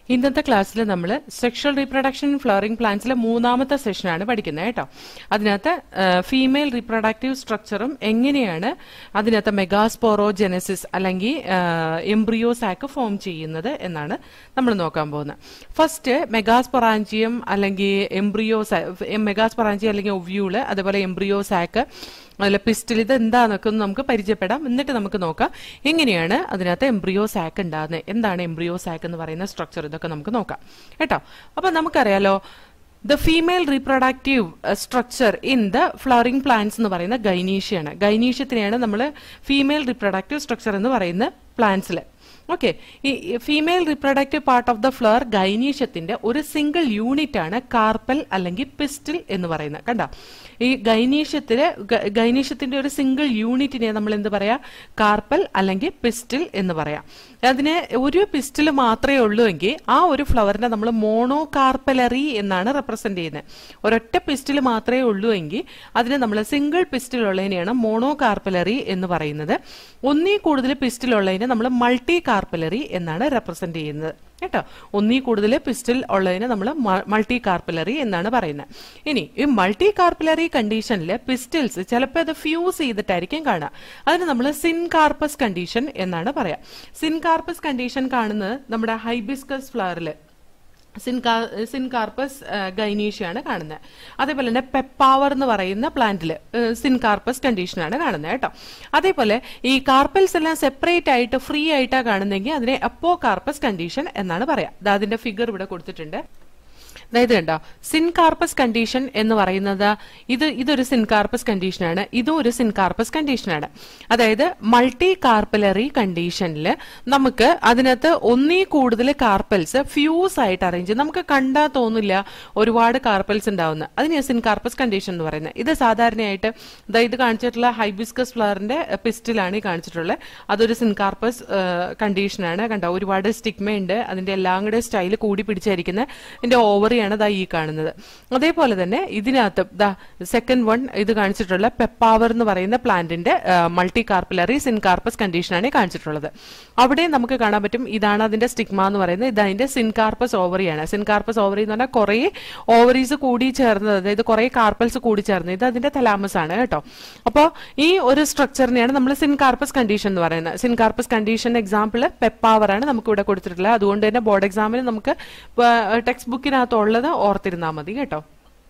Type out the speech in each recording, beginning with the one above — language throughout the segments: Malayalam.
ഇന്നത്തെ ക്ലാസ്സിൽ നമ്മൾ സെക്ഷൽ റീപ്രൊഡക്ഷൻ ഫ്ലവറിംഗ് പ്ലാന്റ്സിലെ മൂന്നാമത്തെ സെഷനാണ് പഠിക്കുന്നത് കേട്ടോ അതിനകത്ത് ഫീമെയിൽ റീപ്രൊഡക്റ്റീവ് സ്ട്രക്ചറും എങ്ങനെയാണ് അതിനകത്ത് മെഗാസ്പോറോജെനസിസ് അല്ലെങ്കിൽ എംബ്രിയോസാക്ക് ഫോം ചെയ്യുന്നത് എന്നാണ് നമ്മൾ നോക്കാൻ പോകുന്നത് ഫസ്റ്റ് മെഗാസ്പൊറാഞ്ചിയം അല്ലെങ്കിൽ എംബ്രിയോസ് മെഗാസ്പൊറാഞ്ചിയം അല്ലെങ്കിൽ ഒവ്യൂള് അതുപോലെ എംബ്രിയോസാക്ക് അതിൽ പിസ്റ്റിൽ ഇത് എന്താന്നൊക്കെ ഒന്ന് നമുക്ക് പരിചയപ്പെടാം എന്നിട്ട് നമുക്ക് നോക്കാം എങ്ങനെയാണ് അതിനകത്ത് എംബ്രിയോ സാക്ക് ഉണ്ടാകുന്നത് എന്താണ് എംബ്രിയോ സാക്ക് എന്ന് പറയുന്ന സ്ട്രക്ചർ ഇതൊക്കെ നമുക്ക് നോക്കാം കേട്ടോ അപ്പൊ നമുക്കറിയാലോ the female reproductive structure in the flowering plants എന്ന് പറയുന്ന ഗൈനീഷ്യയാണ് ഗൈനീഷ്യത്തിനെയാണ് നമ്മൾ ഫീമെയിൽ റീപ്രൊഡക്റ്റീവ് സ്ട്രക്ചർ എന്ന് പറയുന്ന പ്ലാന്റ്സിൽ ഓക്കെ ഈ female reproductive part of the flower ഗൈനീഷ്യത്തിന്റെ ഒരു സിംഗിൾ യൂണിറ്റ് ആണ് കാർപ്പൽ അല്ലെങ്കിൽ പിസ്റ്റിൽ എന്ന് പറയുന്നത് കണ്ട ഈ ഗൈനീഷ്യത്തില് ഗൈനീഷ്യത്തിന്റെ ഒരു സിംഗിൾ യൂണിറ്റിനെ നമ്മൾ എന്ത് പറയാ കാർപ്പൽ അല്ലെങ്കിൽ പിസ്റ്റിൽ എന്ന് പറയാം അതിന് ഒരു പിസ്റ്റിൽ മാത്രമേ ഉള്ളൂ എങ്കിൽ ആ ഒരു ഫ്ലവറിനെ നമ്മൾ മോണോ കാർപ്പലറി എന്നാണ് റെപ്രസെന്റ് ചെയ്യുന്നത് ഒരൊറ്റ പിസ്റ്റിൽ മാത്രമേ ഉള്ളൂ എങ്കിൽ അതിന് നമ്മൾ സിംഗിൾ പിസ്റ്റിൽ ഉള്ളതിനെയാണ് മോണോ കാർപ്പലറി എന്ന് പറയുന്നത് ഒന്നീ കൂടുതൽ പിസ്റ്റിൽ ഉള്ളതിനെ നമ്മൾ മൾട്ടി കാർപ്പലറി എന്നാണ് റെപ്രസെന്റ് ചെയ്യുന്നത് കേട്ടോ ഒന്നീ കൂടുതൽ പിസ്റ്റിൽ ഉള്ളതിനെ നമ്മൾ മൾട്ടി കാർപ്പലറി എന്നാണ് പറയുന്നത് ഇനി ഈ മൾട്ടി കാർപ്പലറി കണ്ടീഷനിൽ പിസ്റ്റിൽസ് ചിലപ്പോൾ അത് ഫ്യൂസ് ചെയ്തിട്ടായിരിക്കും കാണുക അതിന് നമ്മൾ സിൻ കാർപ്പസ് കണ്ടീഷൻ എന്നാണ് പറയാം സിൻ കാർപ്പസ് കണ്ടീഷൻ കാണുന്നത് നമ്മുടെ ഹൈബിസ്കസ് ഫ്ലവറിൽ സിൻകാ സിൻകാർപ്പസ് ഗൈനീഷ്യാണ് കാണുന്നത് അതേപോലെ തന്നെ പെപ്പാവർ എന്ന് പറയുന്ന പ്ലാന്റിൽ സിൻകാർപ്പസ് കണ്ടീഷനാണ് കാണുന്നത് കേട്ടോ അതേപോലെ ഈ കാർപ്പൽസ് എല്ലാം സെപ്പറേറ്റ് ആയിട്ട് ഫ്രീ ആയിട്ടാണ് കാണുന്നതെങ്കിൽ അതിനെ അപ്പോ കാർപ്പസ് കണ്ടീഷൻ എന്നാണ് പറയാം അതിന്റെ ഫിഗർ ഇവിടെ കൊടുത്തിട്ടുണ്ട് അതായത് കണ്ടോ സിൻകാർപ്പസ് കണ്ടീഷൻ എന്ന് പറയുന്നത് ഇത് ഇതൊരു സിൻകാർപ്പസ് കണ്ടീഷനാണ് ഇതും ഒരു സിൻകാർപ്പസ് കണ്ടീഷനാണ് അതായത് മൾട്ടി കാർപ്പലറി കണ്ടീഷനിൽ നമുക്ക് അതിനകത്ത് ഒന്നീ കൂടുതൽ കാർപ്പൽസ് ഫ്യൂസ് ആയിട്ട് അറേഞ്ച് നമുക്ക് കണ്ടാൽ തോന്നില്ല ഒരുപാട് കാർപ്പൽസ് ഉണ്ടാവുന്ന അതിന് സിൻകാർപ്പസ് കണ്ടീഷൻ എന്ന് പറയുന്നത് ഇത് സാധാരണയായിട്ട് ഇത് കാണിച്ചിട്ടുള്ള ഹൈബിസ്കസ് ഫ്ലവറിന്റെ പിസ്റ്റിലാണ് ഈ കാണിച്ചിട്ടുള്ളത് അതൊരു സിൻകാർപ്പസ് കണ്ടീഷനാണ് കണ്ടോ ഒരുപാട് സ്റ്റിഗ്മ ഉണ്ട് അതിന്റെ എല്ലാം കൂടെ സ്റ്റൈൽ കൂടി പിടിച്ചായിരിക്കുന്ന ഇതിന്റെ ഓവറി ആണ് ദാ ഈ കാണുന്നത് അതേപോലെ തന്നെ ഇതിനകത്ത് ദാ സെക്കൻഡ് വൺ ഇത് കാണിച്ചിട്ടുള്ള പെപ്പാവർ എന്ന് പറയുന്ന പ്ലാന്റിന്റെ മൾട്ടി കാർപ്പിലറി സിൻകാർപ്പസ് കണ്ടീഷനാണ് കാണിച്ചിട്ടുള്ളത് അവിടെ നമുക്ക് കാണാൻ പറ്റും ഇതാണ് അതിന്റെ സ്റ്റിഗ്മ എന്ന് പറയുന്നത് ഇത് അതിന്റെ സിൻകാർപ്പസ് ഓവറിയാണ് സിൻകാർപ്പസ് ഓവറി എന്ന് പറഞ്ഞാൽ കുറെ ഓവറീസ് കൂടി ചേർന്നത് അതായത് കുറെ കാർപ്പൽസ് കൂടി ചേർന്നത് ഇത് അതിന്റെ തലാമസ് ആണ് കേട്ടോ അപ്പോൾ ഈ ഒരു സ്ട്രക്ചറിനെയാണ് നമ്മൾ സിൻകാർപ്പസ് കണ്ടീഷൻ എന്ന് പറയുന്നത് സിൻകാർപ്പസ് കണ്ടീഷൻ എക്സാമ്പിൾ പെപ്പാവർ ആണ് നമുക്ക് ഇവിടെ കൊടുത്തിട്ടുള്ളത് അതുകൊണ്ട് തന്നെ ബോർഡ് എക്സാമിന് നമുക്ക് ടെക്സ്റ്റ് ബുക്കിനകത്ത് ഉള്ളത് ഓർത്തിരുന്നാൽ മതി കേട്ടോ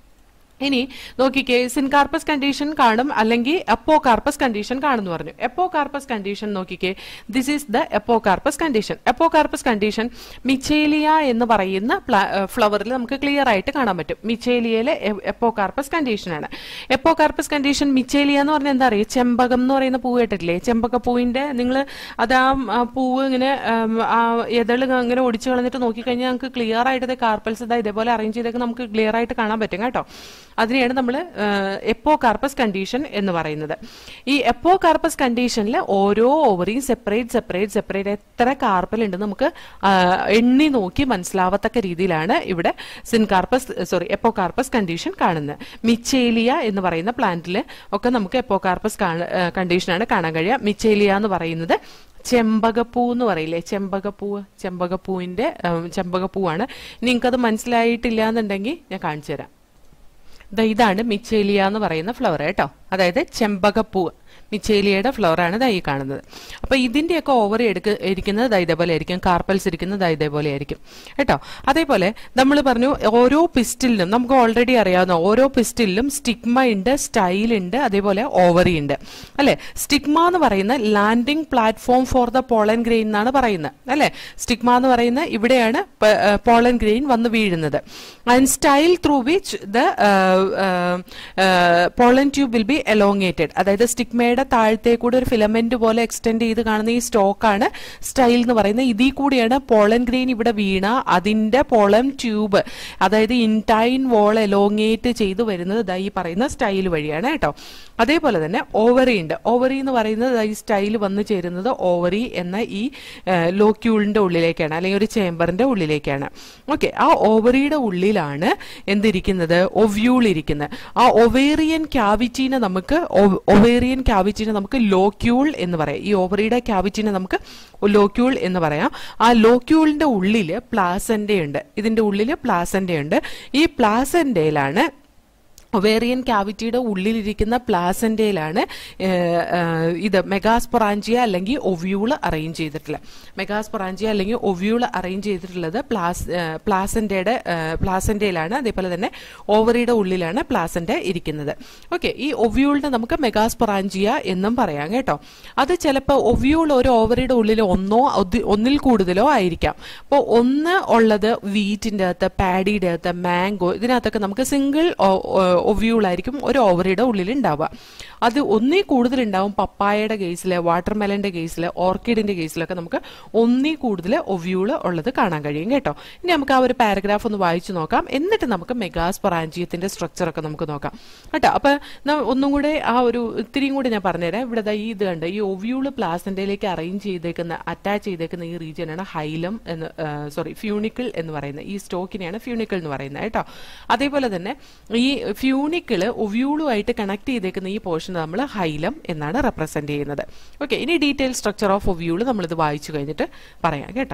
ഇനി നോക്കിക്കേ സിൻകാർപ്പസ് കണ്ടീഷൻ കാണും അല്ലെങ്കിൽ എപ്പോ കാർപ്പസ് കണ്ടീഷൻ കാണുന്നു പറഞ്ഞു എപ്പോ കാർപ്പസ് കണ്ടീഷൻ നോക്കിക്കേ this is the apocarpous condition apocarpous condition Michelia എന്ന് പറയുന്ന ഫ്ലവറിൽ നമുക്ക് ക്ലിയർ ആയിട്ട് കാണാൻ പറ്റും മിച്ചേലിയയിലെ എപ്പോ കാർപ്പസ് കണ്ടീഷനാണ് എപ്പോ കാർപ്പസ് കണ്ടീഷൻ മിച്ചേലിയ എന്ന് പറഞ്ഞാൽ എന്താ അറിയുക ചെമ്പകം എന്ന് പറയുന്ന പൂവ് കേട്ടിട്ടില്ലേ ചെമ്പക പൂവിന്റെ നിങ്ങൾ അത് ആ പൂവ് ഇങ്ങനെ എതള് ഇങ്ങനെ ഒടിച്ചു കളഞ്ഞിട്ട് നോക്കിക്കഴിഞ്ഞാൽ നമുക്ക് ക്ലിയർ ആയിട്ട് കാർപ്പൽസ് ഇതാ ഇതേപോലെ അറേഞ്ച് ചെയ്തൊക്കെ നമുക്ക് ക്ലിയർ ആയിട്ട് കാണാൻ പറ്റും കേട്ടോ അതിനെയാണ് നമ്മൾ എപ്പോ കാർപ്പസ് കണ്ടീഷൻ എന്ന് പറയുന്നത് ഈ എപ്പോ കാർപ്പസ് കണ്ടീഷനിൽ ഓരോ ഓവറിയും സെപ്പറേറ്റ് സെപ്പറേറ്റ് സെപ്പറേറ്റ് എത്ര കാർപ്പൽ ഉണ്ട് നമുക്ക് എണ്ണി നോക്കി മനസ്സിലാവത്തക്ക രീതിയിലാണ് ഇവിടെ syncarpous sorry apocarpous condition കാണുന്നത് മിച്ചേലിയ എന്ന് പറയുന്ന പ്ലാന്റിൽ ഒക്കെ നമുക്ക് എപ്പോ കാർപ്പസ് കണ്ടീഷനാണ് കാണാൻ കഴിയുക മിച്ചേലിയ എന്ന് പറയുന്നത് ചെമ്പകപ്പൂ എന്ന് പറയില്ലേ ചെമ്പകപ്പൂവ് ചെമ്പകപ്പൂവിന്റെ ചെമ്പകപ്പൂവാണ് നിങ്ങൾക്കത് മനസ്സിലായിട്ടില്ല എന്നുണ്ടെങ്കിൽ ഞാൻ കാണിച്ചു തരാം ഇതാണ് മിച്ചേലിയ എന്ന് പറയുന്ന ഫ്ലവർ കേട്ടോ അതായത് ചെമ്പകപ്പൂവ് മിച്ചേലിയയുടെ ഫ്ലവർ ആണ് ഈ കാണുന്നത് അപ്പൊ ഇതിന്റെയൊക്കെ ഓവർ എടുക്ക ഇരിക്കുന്നത് ദാ ഇതേപോലെ ആയിരിക്കും കാർപ്പൽസ് ഇരിക്കുന്നത് ദാ ഇതേപോലെ ആയിരിക്കും കേട്ടോ അതേപോലെ നമ്മൾ പറഞ്ഞു ഓരോ പിസ്റ്റിലിനും നമുക്ക് ഓൾറെഡി അറിയാവുന്ന ഓരോ പിസ്റ്റിലും സ്റ്റിഗ്മ ഉണ്ട് സ്റ്റൈൽ ഉണ്ട് അതേപോലെ ഓവറി ഉണ്ട് അല്ലെ സ്റ്റിഗ്മ എന്ന് പറയുന്ന landing platform for the pollen grain എന്നാണ് പറയുന്നത് അല്ലെ സ്റ്റിഗ്മ എന്ന് പറയുന്ന ഇവിടെയാണ് പോളൻ ഗ്രെയിൻ വന്ന് വീഴുന്നത് and style through which the pollen tube will be elongated അതായത് സ്റ്റിഗ്മയുടെ താഴത്തെ കൂടെ ഒരു ഫിലമെന്റ് പോലെ എക്സ്റ്റെൻഡ് ചെയ്ത് കാണുന്ന ഈ സ്റ്റോക്കാണ് സ്റ്റൈൽ എന്ന് പറയുന്നത് ഇതിൽ കൂടിയാണ് പോളൻ ഗ്രെയിൻ ഇവിടെ വീണ അതിന്റെ പോളൻ ട്യൂബ് അതായത് ഇൻടൈൻ വോൾ എലോങ്ങേറ്റ് ചെയ്ത് വരുന്നത് ഇതാ ഈ പറയുന്ന സ്റ്റൈൽ വഴിയാണ് കേട്ടോ അതേപോലെ തന്നെ ഓവറി ഉണ്ട് ഓവറി എന്ന് പറയുന്നത് ഈ സ്റ്റൈൽ വന്നു ചേരുന്നത് ഓവറി എന്ന ഈ ലോക്യൂളിന്റെ ഉള്ളിലേക്കാണ് അല്ലെങ്കിൽ ഒരു ചേംബറിന്റെ ഉള്ളിലേക്കാണ് ഓക്കെ ആ ഓവറിയുടെ ഉള്ളിലാണ് എന്തിരിക്കുന്നത് ഒവ്യൂൾ ഇരിക്കുന്നത് ആ ഒവേറിയൻ ക്യാവിറ്റീനെ നമുക്ക് ഒവേറിയൻ ക്യാവിറ്റീനെ നമുക്ക് ലോക്യൂൾ എന്ന് പറയാം ഈ ഓവറിയുടെ ക്യാവിറ്റീനെ നമുക്ക് ലോക്യൂൾ എന്ന് പറയാം ആ ലോക്യൂളിന്റെ ഉള്ളിൽ പ്ലാസന്റെ ഉണ്ട് ഇതിന്റെ ഉള്ളിൽ പ്ലാസന്റെ ഉണ്ട് ഈ പ്ലാസന്റയിലാണ് ഒവേറിയൻ ക്യാവിറ്റിയുടെ ഉള്ളിലിരിക്കുന്ന പ്ലാസന്റയിലാണ് ഇത് മെഗാസ്പൊറാഞ്ചിയ അല്ലെങ്കിൽ ഒവ്യൂള് അറേഞ്ച് ചെയ്തിട്ടുള്ളത് മെഗാസ്പൊറാഞ്ചിയ അല്ലെങ്കിൽ ഒവ്യൂള് അറേഞ്ച് ചെയ്തിട്ടുള്ളത് പ്ലാസ് പ്ലാസന്റയുടെ പ്ലാസന്റയിലാണ് അതേപോലെ തന്നെ ഓവറിയുടെ ഉള്ളിലാണ് പ്ലാസന്റ ഇരിക്കുന്നത് ഓക്കെ ഈ ഒവ്യൂളിനെ നമുക്ക് മെഗാസ്പൊറാഞ്ചിയ എന്നും പറയാം കേട്ടോ അത് ചിലപ്പോൾ ഒവ്യൂൾ ഒരു ഓവറിയുടെ ഉള്ളിൽ ഒന്നോ ഒന്നിൽ കൂടുതലോ ആയിരിക്കാം അപ്പോൾ ഒന്ന് ഉള്ളത് വീറ്റിന്റെ അകത്ത് പാഡിയുടെ അകത്ത് മാംഗോ ഇതിനകത്തൊക്കെ നമുക്ക് സിംഗിൾ ഒവ്യൂൾ ആയിരിക്കും ഒരു ഓവറിയുടെ ഉള്ളിൽ ഉണ്ടാവുക അത് ഒന്നീ കൂടുതൽ ഉണ്ടാവും പപ്പായയുടെ കേസിൽ വാട്ടർമെലന്റെ കേസിൽ ഓർക്കിഡിന്റെ കേസിലൊക്കെ നമുക്ക് ഒന്നീ കൂടുതൽ ഒവ്യൂള് ഉള്ളത് കാണാൻ കഴിയും കേട്ടോ ഇനി നമുക്ക് ആ ഒരു പാരഗ്രാഫ് ഒന്ന് വായിച്ചു നോക്കാം എന്നിട്ട് നമുക്ക് മെഗാസ് പറാഞ്ചിയത്തിന്റെ സ്ട്രക്ചർ ഒക്കെ നമുക്ക് നോക്കാം കേട്ടോ അപ്പൊ ഒന്നും കൂടെ ആ ഒരു ഇത്തിരിയും കൂടി ഞാൻ പറഞ്ഞുതരാം ഇവിടെ ഈ ഇത് കണ്ട് ഈ ഒവ്യൂള് പ്ലാസന്റയിലേക്ക് അറേഞ്ച് ചെയ്തേക്കുന്ന അറ്റാച്ച് ചെയ്തേക്കുന്ന ഈ റീജിയനാണ് ഹൈലം എന്ന് സോറി ഫ്യൂണിക്കിൾ എന്ന് പറയുന്നത് ഈ സ്റ്റോക്കിനെയാണ് ഫ്യൂണിക്കിൾ എന്ന് പറയുന്നത് കേട്ടോ അതേപോലെ തന്നെ ഈ ഫ്യൂണിക്കിള് ഒവ്യൂളുമായിട്ട് കണക്ട് ചെയ്തേക്കുന്ന ഈ പോർഷൻ നമ്മൾ ഹൈലം എന്നാണ് റെപ്രസെന്റ് ചെയ്യുന്നത് ഓക്കെ ഇനി ഡീറ്റെയിൽ സ്ട്രക്ചർ ഓഫ് ഒവ്യൂള് നമ്മളിത് വായിച്ചു കഴിഞ്ഞിട്ട് പറയാം കേട്ടോ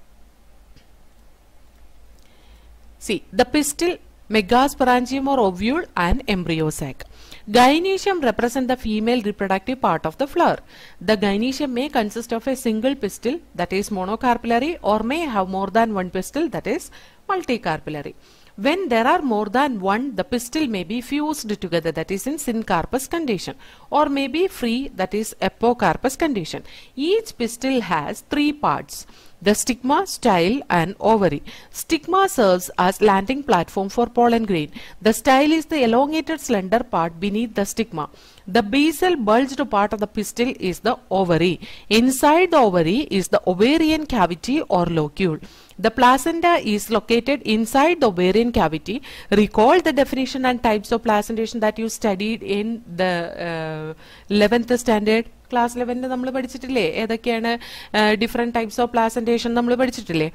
see the pistil megasporangium or ovule and embryo sac. Gynoecium represent the female reproductive part of the flower. The gynoecium may consist of a single pistil that is monocarpellary or may have more than one pistil that is multicarpellary. When there are more than one, the pistil may be fused together, that is in syncarpous condition, or may be free, that is apocarpous condition. Each pistil has three parts the stigma, style, and ovary. Stigma serves as landing platform for pollen grain. The style is the elongated slender part beneath the stigma. The basal bulged part of the pistil is the ovary. Inside the ovary is the ovarian cavity or locule. The placenta is located inside the ovarian cavity. Recall the definition and types of placentation that you studied in the uh, 11th standard. Class ലെവനിൽ നമ്മൾ പഠിച്ചിട്ടില്ലേ ഏതൊക്കെയാണ് ഡിഫറെന്റ് ടൈപ്സ് ഓഫ് പ്ലാസന്റേഷൻ നമ്മൾ പഠിച്ചിട്ടില്ലേ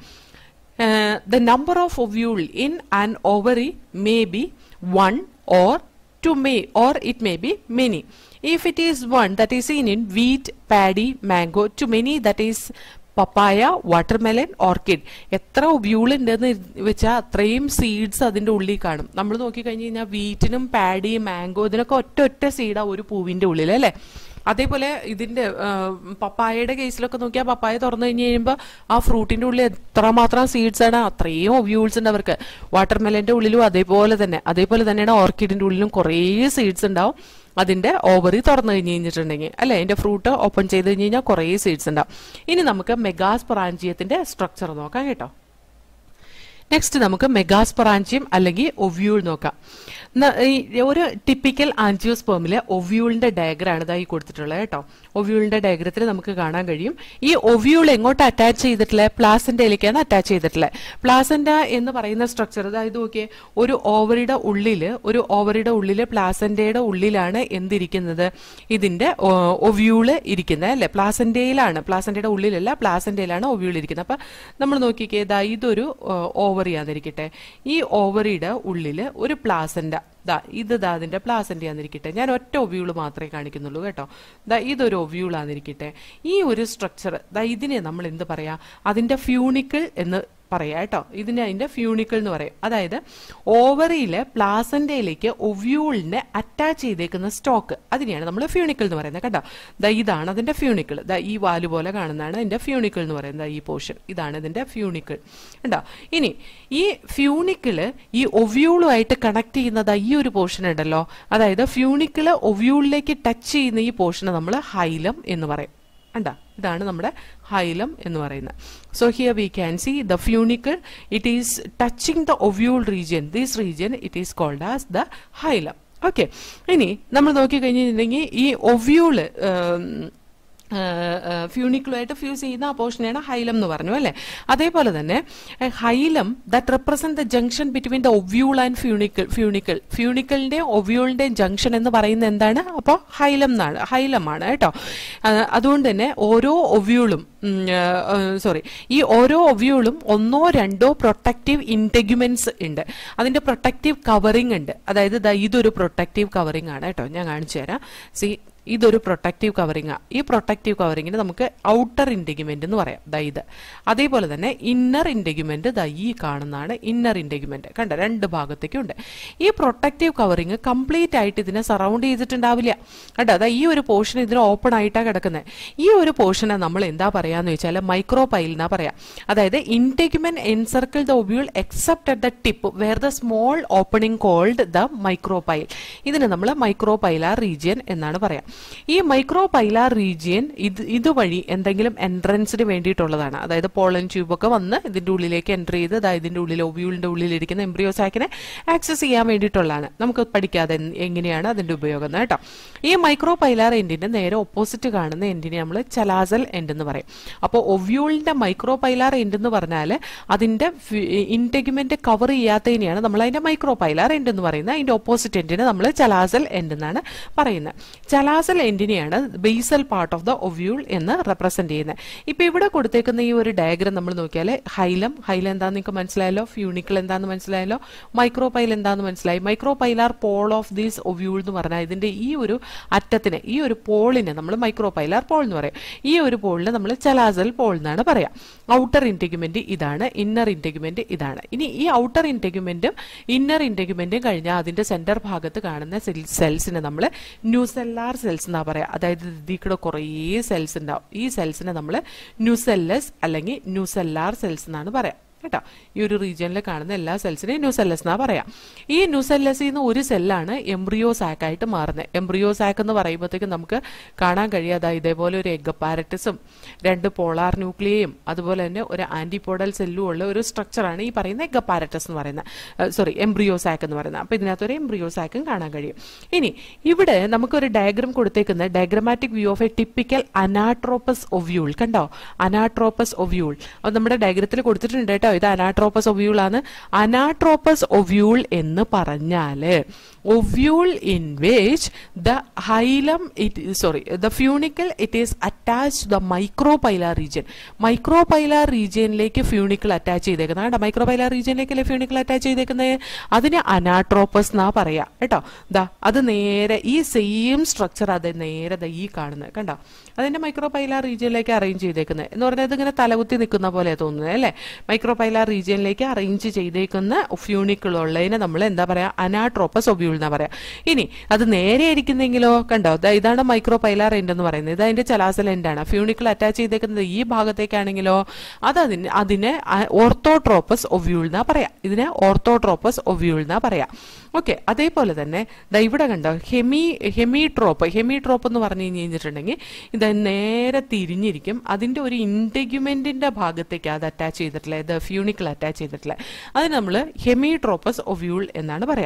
the number of ovule in and ovary may be one or to may or it may be many. If it is one that is seen in wheat, paddy, mango, to many that is papaya watermelon orchid എത്ര ഒബ്യൂൾ ഉണ്ടെന്ന് വെച്ചാൽ അത്രയും സീഡ്സ് അതിന്റെ ഉള്ളിൽ കാണും നമ്മൾ നോക്കിക്കഴിഞ്ഞ് കഴിഞ്ഞാൽ വീറ്റിനും പാഡി മാംഗോ ഇതിനൊക്കെ ഒറ്റ ഒറ്റ സീഡാ ഒരു പൂവിന്റെ ഉള്ളിൽ അല്ലേ അതേപോലെ ഇതിന്റെ പപ്പായയുടെ കേസിലൊക്കെ നോക്കിയാൽ പപ്പായ തുറന്നു കഴിഞ്ഞ് കഴിയുമ്പോൾ ആ ഫ്രൂട്ടിന്റെ ഉള്ളിൽ എത്രമാത്രം സീഡ്സ് ആണ് അത്രയും ഒബ്യൂൾസ് ഉണ്ട് അവർക്ക് വാട്ടർമെലന്റെ ഉള്ളിലും അതേപോലെ തന്നെ അതേപോലെ തന്നെയാണ് ഓർക്കിഡിന്റെ ഉള്ളിലും കുറേ സീഡ്സ് ഉണ്ടാവും അതിന്റെ ഓവറി തുറന്നു കഴിഞ്ഞ് കഴിഞ്ഞിട്ടുണ്ടെങ്കിൽ അല്ലെ അതിന്റെ ഫ്രൂട്ട് ഓപ്പൺ ചെയ്ത് കഴിഞ്ഞ് കഴിഞ്ഞാൽ കുറേ സീഡ്സ് ഉണ്ടാവും ഇനി നമുക്ക് മെഗാസ് പൊറാഞ്ചിയത്തിന്റെ സ്ട്രക്ചർ നോക്കാം കേട്ടോ നെക്സ്റ്റ് നമുക്ക് മെഗാസ്പൊറാഞ്ചിയം അല്ലെങ്കിൽ ഒവ്യൂൾ നോക്കാം ഒരു ടിപ്പിക്കൽ ആൻജിയോസ്പേമിലെ ഒവ്യൂളിന്റെ ഡയഗ്രാണ് ഇതായി കൊടുത്തിട്ടുള്ളത് കേട്ടോ ഒവ്യൂളിന്റെ ഡയഗ്രത്തിൽ നമുക്ക് കാണാൻ കഴിയും ഈ ഒവ്യൂൾ എങ്ങോട്ട് അറ്റാച്ച് ചെയ്തിട്ടുള്ളത് പ്ലാസന്റയിലേക്കാണ് അറ്റാച്ച് ചെയ്തിട്ടുള്ളത് പ്ലാസന്റ എന്ന് പറയുന്ന സ്ട്രക്ചർ അതായത് നോക്കിയേ ഒരു ഓവറിയുടെ ഉള്ളില് ഒരു ഓവറിയുടെ ഉള്ളില് പ്ലാസന്റയുടെ ഉള്ളിലാണ് എന്തിരിക്കുന്നത് ഇതിന്റെ ഒവ്യൂള് ഇരിക്കുന്നത് അല്ലെ പ്ലാസന്റയിലാണ് പ്ലാസന്റയുടെ ഉള്ളിലല്ല പ്ലാസന്റയിലാണ് ഒവ്യൂൾ ഇരിക്കുന്നത് അപ്പൊ നമ്മൾ നോക്കിക്കേ ഇതാ ഇതൊരു ഓവറി ആന്നിരിക്കട്ടെ ഈ ഓവറിയുടെ ഉള്ളില് ഒരു പ്ലാസന്റ ദാ ഇത് ദാ അതിന്റെ പ്ലാസന്റ് ആന്നിരിക്കട്ടെ ഞാൻ ഒറ്റ ഒവ്യൂള് മാത്രമേ കാണിക്കുന്നുള്ളൂ കേട്ടോ ദാ ഇതൊരു ഒവ്യൂൾ ആന്നിരിക്കട്ടെ ഈ ഒരു സ്ട്രക്ചർ ദാ ഇതിനെ നമ്മൾ എന്ത് പറയാ അതിന്റെ ഫ്യൂണിക്കിൾ എന്ന് പറയാം കേട്ടോ ഇതിന് അതിന്റെ ഫ്യൂണിക്കിൾ എന്ന് പറയും അതായത് ഓവറിയിലെ പ്ലാസന്റയിലേക്ക് ഒവ്യൂളിനെ അറ്റാച്ച് ചെയ്തേക്കുന്ന സ്റ്റോക്ക് അതിനെയാണ് നമ്മൾ ഫ്യൂണിക്കിൾ എന്ന് പറയുന്നത് കേട്ടോ ദാ ഇതാണ് അതിന്റെ ഫ്യൂണിക്കിൾ ദാ ഈ വാല് പോലെ കാണുന്നതാണ് ഇതിന്റെ ഫ്യൂണിക്കിൾ എന്ന് പറയുന്നത് ഈ പോർഷൻ ഇതാണ് ഇതിന്റെ ഫ്യൂണിക്കിൾ ഉണ്ടോ ഇനി ഈ ഫ്യൂണിക്കിള് ഈ ഒവ്യൂളുമായിട്ട് കണക്ട് ചെയ്യുന്നത് ഈ ഒരു പോർഷൻ ഉണ്ടല്ലോ അതായത് ഫ്യൂണിക്കിള് ഒവ്യൂളിലേക്ക് ടച്ച് ചെയ്യുന്ന ഈ പോർഷനെ നമ്മൾ ഹൈലം എന്ന് പറയും കണ്ട ഇതാണ് നമ്മുടെ ഹൈലം എന്ന് പറയുന്നത് so here we can see the funicle it is touching the ovule region this region it is called as the hilum okay ഇനി നമ്മൾ നോക്കിക്കഴിഞ്ഞിട്ടുണ്ടെങ്കിൽ ഈ ഒവ്യൂള് ഫ്യൂണിക്കിളുമായിട്ട് ഫ്യൂസ് ചെയ്യുന്ന ആ പോർഷനെയാണ് ഹൈലം എന്ന് പറഞ്ഞു അല്ലേ അതേപോലെ തന്നെ hilum that represent the junction between the ovule and funicle funicle ഫ്യൂണിക്കിളിന്റെയും ഒവ്യൂളിന്റെയും ജംഗ്ഷൻ എന്ന് പറയുന്നത് എന്താണ് അപ്പോൾ ഹൈലം എന്നാണ് ഹൈലമാണ് കേട്ടോ ആ, അതുകൊണ്ട് തന്നെ ഓരോ ഒവ്യൂളും സോറി ഈ ഓരോ ഒവ്യൂളും ഒന്നോ രണ്ടോ പ്രൊട്ടക്റ്റീവ് ഇൻറ്റഗ്യുമെന്റ്സ് ഉണ്ട് അതിന്റെ പ്രൊട്ടക്റ്റീവ് കവറിംഗ് ഉണ്ട് അതായത് ദാ ഇതൊരു പ്രൊട്ടക്റ്റീവ് കവറിംഗ് ആണ് കേട്ടോ ഞാൻ കാണിച്ചു തരാം സി ഇതൊരു പ്രൊട്ടക്റ്റീവ് കവറിംഗ് ആ ഈ പ്രൊട്ടക്റ്റീവ് കവറിങ്ങിന് നമുക്ക് ഔട്ടർ ഇൻറ്റഗ്യുമെന്റ് എന്ന് പറയാം ദാ ഇത് അതേപോലെ തന്നെ ഇന്നർ ഇൻറ്റഗ്യുമെന്റ് ദാ ഈ കാണുന്നതാണ് ഇന്നർ ഇൻറ്റഗ്യുമെന്റ് കണ്ട രണ്ട് ഭാഗത്തേക്കും ഉണ്ട് ഈ പ്രൊട്ടക്റ്റീവ് കവറിങ് കംപ്ലീറ്റ് ആയിട്ട് ഇതിനെ സറൗണ്ട് ചെയ്തിട്ടുണ്ടാവില്ല കേട്ടോ അതാ ഈ ഒരു പോർഷൻ ഇതിന് ഓപ്പൺ ആയിട്ടാണ് കിടക്കുന്നത് ഈ ഒരു പോർഷനെ നമ്മൾ എന്താ പറയാന്ന് വെച്ചാൽ മൈക്രോ പൈൽ എന്നാ പറയാം അതായത് integument encircle the ovule except at the tip where the small opening called the micropyle ഇതിന് നമ്മൾ മൈക്രോ പൈലാർ റീജിയൻ എന്നാണ് പറയാം ഈ മൈക്രോ പൈലാർ റീജിയൻ ഇത് ഇതുവഴി എന്തെങ്കിലും എൻട്രൻസിന് വേണ്ടിയിട്ടുള്ളതാണ് അതായത് പോളൻ ട്യൂബൊക്കെ വന്ന് ഇതിന്റെ ഉള്ളിലേക്ക് എൻ്റർ ചെയ്ത് അതായത് ഇതിന്റെ ഉള്ളിൽ ഒബ്യൂളിന്റെ ഉള്ളിലിരിക്കുന്ന എംബ്രിയോസാക്കിനെ ആക്സസ് ചെയ്യാൻ വേണ്ടിയിട്ടുള്ളതാണ് നമുക്ക് പഠിക്കാതെ എൻ- എങ്ങനെയാണ് അതിന്റെ ഉപയോഗം എന്ന് കേട്ടോ ഈ മൈക്രോ പൈലാർ എൻഡിന്റെ നേരെ ഓപ്പോസിറ്റ് കാണുന്ന എൻഡിനെ നമ്മൾ ചലാസൽ എൻഡ് എന്ന് പറയും അപ്പോൾ ഒവ്യൂളിന്റെ മൈക്രോ പൈലാർ എൻഡ് എന്ന് പറഞ്ഞാൽ അതിന്റെ ഇൻറ്റഗ്യുമെന്റ് കവർ ചെയ്യാത്തതിനെയാണ് നമ്മൾ അതിന്റെ മൈക്രോ പൈലാർ എൻഡ് എന്ന് പറയുന്നത് അതിന്റെ ഓപ്പോസിറ്റ് എൻഡിനെ നമ്മൾ ചലാസൽ എൻഡ് എന്നാണ് പറയുന്നത് ചലാസൽ എൻഡിനെയാണ് basal part of the ovule എന്ന് റെപ്രസെന്റ് ചെയ്യുന്നത് ഇപ്പൊ ഇവിടെ കൊടുത്തേക്കുന്ന ഈ ഒരു ഡയഗ്രം നമ്മൾ നോക്കിയാൽ ഹൈലം ഹൈലം എന്താന്ന് നിങ്ങൾക്ക് മനസ്സിലായല്ലോ ഫ്യൂണിക്കിൾ എന്താന്ന് മനസ്സിലായല്ലോ മൈക്രോ പൈൽ എന്താന്ന് മനസ്സിലായി micropylar pole of these ovule എന്ന് പറഞ്ഞാൽ ഇതിന്റെ ഈ ഒരു അറ്റത്തിന് ഈ ഒരു പോളിന് നമ്മൾ മൈക്രോ പൈലാർ പോൾ എന്ന് പറയും ഈ ഒരു പോളിന് നമ്മൾ ചലാസൽ പോൾ എന്നാണ് പറയാം ഔട്ടർ ഇൻറ്റഗ്യുമെന്റ് ഇതാണ് ഇന്നർ ഇൻറ്റഗ്യുമെന്റ് ഇതാണ് ഇനി ഈ ഔട്ടർ ഇൻറ്റഗ്യുമെന്റും ഇന്നർ ഇൻറ്റഗ്യുമെന്റും കഴിഞ്ഞാൽ അതിന്റെ സെന്റർ ഭാഗത്ത് കാണുന്ന സെൽസിനെ നമ്മൾ ന്യൂസെല്ലാർ സെൽസ് എന്നാ പറയാ അതായത് ഇതിൽ കൂടെ കുറേ സെൽസ് ഉണ്ടാവും ഈ സെൽസിനെ നമ്മൾ ന്യൂസെല്ലസ് അല്ലെങ്കിൽ ന്യൂസെല്ലാർ സെൽസ് എന്നാണ് പറയാം കേട്ടോ ഈ ഒരു റീജിയനിൽ കാണുന്ന എല്ലാ സെൽസിനെയും ന്യൂസെല്ലസ് എന്നാ പറയാം ഈ ന്യൂസെല്ലസിൽ നിന്ന് ഒരു സെല്ലാണ് എംബ്രിയോ സാക്ക് ആയിട്ട് മാറുന്നത് എംബ്രിയോ സാക്ക് എന്ന് പറയുമ്പോഴത്തേക്കും നമുക്ക് കാണാൻ കഴിയാതെ ഇതേപോലെ ഒരു എഗ് പാരറ്റസും രണ്ട് പോളാർ ന്യൂക്ലിയയും അതുപോലെ തന്നെ ഒരു ആന്റിപോഡൽ സെല്ലും ഉള്ള ഒരു സ്ട്രക്ചറാണ് ഈ പറയുന്ന എഗ് പാരറ്റസ് എന്ന് പറയുന്ന സോറി എംബ്രിയോ സാക്ക് എന്ന് പറയുന്നത് അപ്പൊ ഇതിനകത്ത് ഒരു എംബ്രിയോ സാക്കും കാണാൻ കഴിയും ഇനി ഇവിടെ നമുക്കൊരു ഡയഗ്രം കൊടുത്തേക്കുന്നത് diagrammatic view of a typical anatropous ovule കണ്ടോ അനാട്രോപ്പസ് ഒവ്യൂൾ അത് നമ്മുടെ ഡയഗ്രത്തിൽ കൊടുത്തിട്ടുണ്ട് കേട്ടോ ഇത് അനാട്രോപ്പസ് ഒവ്യൂൾ ആണ് അനാട്രോപ്പസ് ഒവ്യൂൾ എന്ന് പറഞ്ഞാല് ovule in which the hilum it sorry the funicle it is attach the micropylar region micropylar റീജിയനിലേക്ക് ഫ്യൂണിക്കിൾ അറ്റാച്ച് ചെയ്തേക്കുന്നത് കേട്ടോ മൈക്രോപൈലാർ റീജിയനിലേക്കല്ലേ ഫ്യൂണിക്കിൾ അറ്റാച്ച് ചെയ്തേക്കുന്നത് അതിന് അനാട്രോപ്പസ് എന്നാ പറയാ കേട്ടോ ദാ അത് നേരെ ഈ സെയിം സ്ട്രക്ചർ അത് നേരെ ദാ ഈ കാണുന്നത് കണ്ടോ അതിന്റെ മൈക്രോപൈലാർ റീജിയനിലേക്ക് അറേഞ്ച് ചെയ്തേക്കുന്നത് എന്ന് പറഞ്ഞാൽ ഇതിങ്ങനെ തലകുത്തി നിൽക്കുന്ന പോലെ തോന്നുന്നത് അല്ലേ മൈക്രോപൈലാർ റീജിയനിലേക്ക് അറേഞ്ച് ചെയ്തേക്കുന്ന ഫ്യൂണിക്കിൾ ഉള്ളതിനെ നമ്മൾ എന്താ പറയാ അനാട്രോപ്പസ് ഒബ്യൂൾ എന്നാ പറയാ ഇനി അത് നേരെ ഇരിക്കുന്നെങ്കിലോ കണ്ടോ ദാ ഇതാണ് മൈക്രോപൈലാർ എൻഡ് എന്ന് പറയുന്നത് ഇത് അതിന്റെ ചലാസൽ എൻഡാണ് ഫ്യൂണിക്കിൾ അറ്റാച്ച് ചെയ്തേക്കുന്നത് ഈ ഭാഗത്തേക്കാണെങ്കിലോ അത് അതിന് അതിനെ ഓർത്തോട്രോപ്പസ് ഒവ്യൂൾ എന്നാ പറയാ ഇതിനെ ഓർത്തോട്രോപ്പസ് ഒവ്യൂൾ എന്നാ പറയാ ഓക്കെ അതേപോലെ തന്നെ ദാ ഇവിടെ കണ്ടോ ഹെമി ഹെമിട്രോപ്പ് ഹെമിട്രോപ്പ് എന്ന് പറഞ്ഞു കഴിഞ്ഞിട്ടുണ്ടെങ്കിൽ ഇത് നേരെ തിരിഞ്ഞിരിക്കും അതിന്റെ ഒരു ഇൻറ്റഗ്യുമെന്റിന്റെ ഭാഗത്തേക്ക് അത് അറ്റാച്ച് ചെയ്തിട്ടുള്ള ഇത് ഫ്യൂണിക്കിൾ അറ്റാച്ച് ചെയ്തിട്ടുള്ള അതിന് നമ്മൾ ഹെമിട്രോപ്പസ് ഒവ്യൂൾ എന്നാണ് പറയാ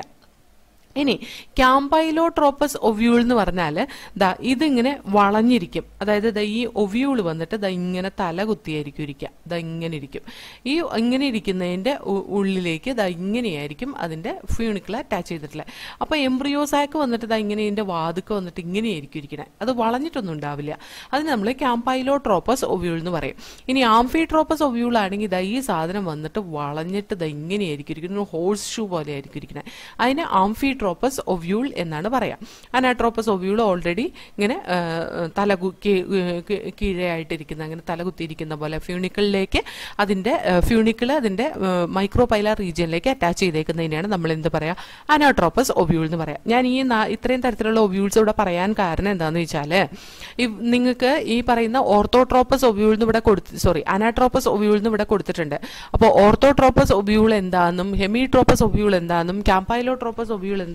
ഇനി ക്യാമ്പൈലോട്രോപ്പസ് ഒവ്യൂൾ എന്ന് പറഞ്ഞാൽ ദാ ഇതിങ്ങനെ വളഞ്ഞിരിക്കും അതായത് ദാ ഈ ഒവ്യൂൾ വന്നിട്ട് ദാ ഇങ്ങനെ തല കുത്തിയായിരിക്കും ഇരിക്കുക ദാ ഇങ്ങനെ ഇരിക്കും ഈ ഇങ്ങനെ ഇരിക്കുന്നതിന്റെ ഉ- ഉള്ളിലേക്ക് ദാ ഇങ്ങനെയായിരിക്കും അതിന്റെ ഫ്യൂണിക്കിൾ അറ്റാച്ച് ചെയ്തിട്ടുള്ളത് അപ്പൊ എംബ്രിയോസാക്ക് വന്നിട്ട് ദാ ഇങ്ങനെ ഇതിന്റെ വാതുക്ക വന്നിട്ട് ഇങ്ങനെയായിരിക്കും ഇരിക്കണേ അത് വളഞ്ഞിട്ടൊന്നും ഉണ്ടാവില്ല അതിന് നമ്മൾ ക്യാമ്പൈലോട്രോപ്പസ് ഒവ്യൂൾ എന്ന് പറയും ഇനി ആംഫിട്രോപ്പസ് ഒവ്യൂൾ ആണെങ്കിൽ ദാ ഈ സാധനം വന്നിട്ട് വളഞ്ഞിട്ട് ദാ ഇങ്ങനെയായിരിക്കും ഇരിക്കുന്നത് ഹോഴ്സ് ഷൂ പോലെ ആയിരിക്കും ഇരിക്കുന്നത് അതിന് ആംഫിട്രോപ്പസ് ഒവ്യൂൾ എന്നാണ് പറയാം അനാട്രോപ്പസ് ഒവ്യൂൾ ഓൾറെഡി ഇങ്ങനെ ആ, തല കു- കീ- കീ- കീഴെയായിട്ടിരിക്കുന്ന അങ്ങനെ തല കുത്തിയിരിക്കുന്ന പോലെ ഫ്യൂണിക്കിളിലേക്ക് അതിന്റെ ഫ്യൂണിക്കിൾ അതിന്റെ മൈക്രോപൈലാർ റീജിയനിലേക്ക് അറ്റാച്ച് ചെയ്തേക്കുന്നതിനെയാണ് നമ്മൾ എന്ത് പറയാ അനാട്രോപ്പസ് ഒവ്യൂൾ എന്ന് പറയാം ഞാൻ ഈ നാ- ഇത്രയും തരത്തിലുള്ള ഒവ്യൂൾസ് ഇവിടെ പറയാൻ കാരണം എന്താണെന്ന് വെച്ചാല് നിങ്ങൾക്ക് ഈ പറയുന്ന ഓർത്തോട്രോപ്പസ് ഒവ്യൂൾ എന്ന് ഇവിടെ കൊടുത്ത് സോറി അനാട്രോപ്പസ് ഒവ്യൂൾ എന്ന് ഇവിടെ കൊടുത്തിട്ടുണ്ട് അപ്പോൾ ഓർത്തോട്രോപ്പസ് ഒവ്യൂൾ എന്താണെന്നും ഹെമിട്രോപ്പസ് ഒവ്യൂൾ എന്താണെന്നും ക്യാമ്പൈലോട്രോപ്പസ് ഒവ്യൂൾ എന്താ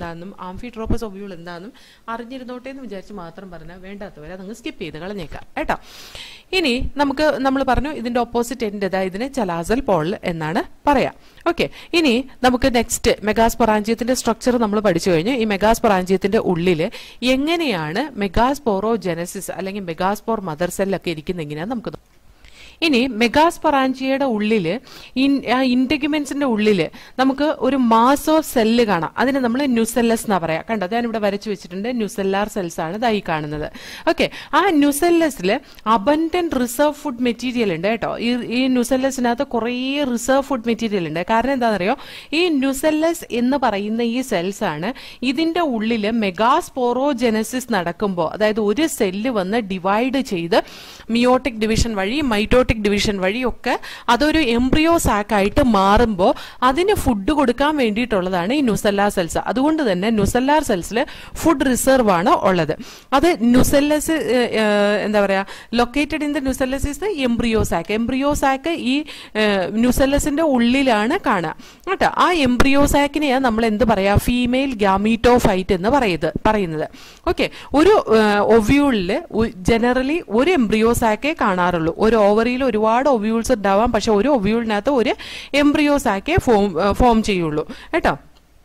എന്താണെന്നും ആംഫിട്രോപ്പസ് ഒവ്യൂൾ എന്താണെന്നും അറിഞ്ഞിരുന്നോട്ടെ എന്ന് വിചാരിച്ച് മാത്രം പറഞ്ഞാൽ വേണ്ടാത്തവരെ അതങ്ങ് സ്കിപ്പ് ചെയ്ത് കളഞ്ഞേക്കാം കേട്ടോ ഇനി നമുക്ക് നമ്മൾ പറഞ്ഞു ഇതിന്റെ ഓപ്പോസിറ്റ് എൻഡ് ഇതാ ഇതിനെ ചലാസൽ പോൾ എന്നാണ് പറയാം ഓക്കെ ഇനി നമുക്ക് നെക്സ്റ്റ് മെഗാസ്പൊറാഞ്ചിയത്തിന്റെ സ്ട്രക്ചർ നമ്മൾ പഠിച്ചു കഴിഞ്ഞു ഈ മെഗാസ്പൊറാഞ്ചിയത്തിന്റെ ഉള്ളിൽ എങ്ങനെയാണ് മെഗാസ്പോറോജെനസിസ് അല്ലെങ്കിൽ മെഗാസ്പോർ മദർ സെല്ലൊക്കെ ഇരിക്കുന്നത് എങ്ങനെയാന്ന് നമുക്ക് നോക്കാം. ഇനി മെഗാസ്പൊറാഞ്ചിയയുടെ ഉള്ളില് ഇന്റഗ്യുമെന്റ്സിന്റെ ഉള്ളില് നമുക്ക് ഒരു മാസ് ഓഫ് സെല്ല് കാണാം അതിന് നമ്മൾ ന്യൂസെല്ലസ് എന്നാ പറയാ കണ്ടോ ഞാൻ ഇവിടെ വരച്ചു വെച്ചിട്ടുണ്ട് ന്യൂസെല്ലാർ സെൽസ് ആണ് ഇതായി കാണുന്നത് ഓക്കെ ആ ന്യൂസെല്ലസിൽ അബൻഡന്റ് റിസർവ് ഫുഡ് മെറ്റീരിയൽ ഉണ്ട് കേട്ടോ ഈ ഈ ന്യൂസെല്ലസിനകത്ത് കുറേ റിസർവ് ഫുഡ് മെറ്റീരിയൽ ഉണ്ട് കാരണം എന്താണെന്നറിയോ ഈ ന്യൂസെല്ലസ് എന്ന് പറയുന്ന ഈ സെൽസ് ആണ് ഇതിന്റെ ഉള്ളിൽ മെഗാസ്പോറോജെനസിസ് നടക്കുമ്പോൾ അതായത് ഒരു സെല്ല് വന്ന് ഡിവൈഡ് ചെയ്ത് മിയോട്ടിക് ഡിവിഷൻ വഴി മൈറ്റോട്ടിക് ഡിവിഷൻ വഴിയൊക്കെ അതൊരു എംബ്രിയോ സാക്ക് ആയിട്ട് മാറുമ്പോൾ അതിന് ഫുഡ് കൊടുക്കാൻ വേണ്ടിയിട്ടുള്ളതാണ് ഈ ന്യൂസെല്ലാർ സെൽസ് അതുകൊണ്ട് തന്നെ ന്യൂസെല്ലാർ സെൽസിൽ ഫുഡ് റിസർവ് ആണ് ഉള്ളത് അത് ന്യൂസെല്ലസ് എന്താ പറയാ located in the nucellus is the embryo sac embryo sac ഈ ന്യൂസെല്ലസിന്റെ ഉള്ളിലാണ് കാണുക കേട്ടോ ആ എംബ്രിയോ സാക്കിനെയാണ് നമ്മൾ എന്ത് പറയാ ഫീമെയിൽ ഗാമീറ്റോഫൈറ്റ് എന്ന് പറയുന്നത് പറയുന്നത് ഓക്കെ ഒരു ഒവ്യൂളില് ജനറലി ഒരു എംബ്രിയോ സാക്കേ കാണാറുള്ളൂ ഒരു ഓവറിയിൽ ഒരുപാട് ഒവ്യൂൾസ് ഉണ്ടാവാം പക്ഷെ ഒരു ഒവ്യൂളിനകത്ത് ഒരു എംബ്രിയോ സാക്കേ ഫോം ഫോം ചെയ്യുള്ളൂ കേട്ടോ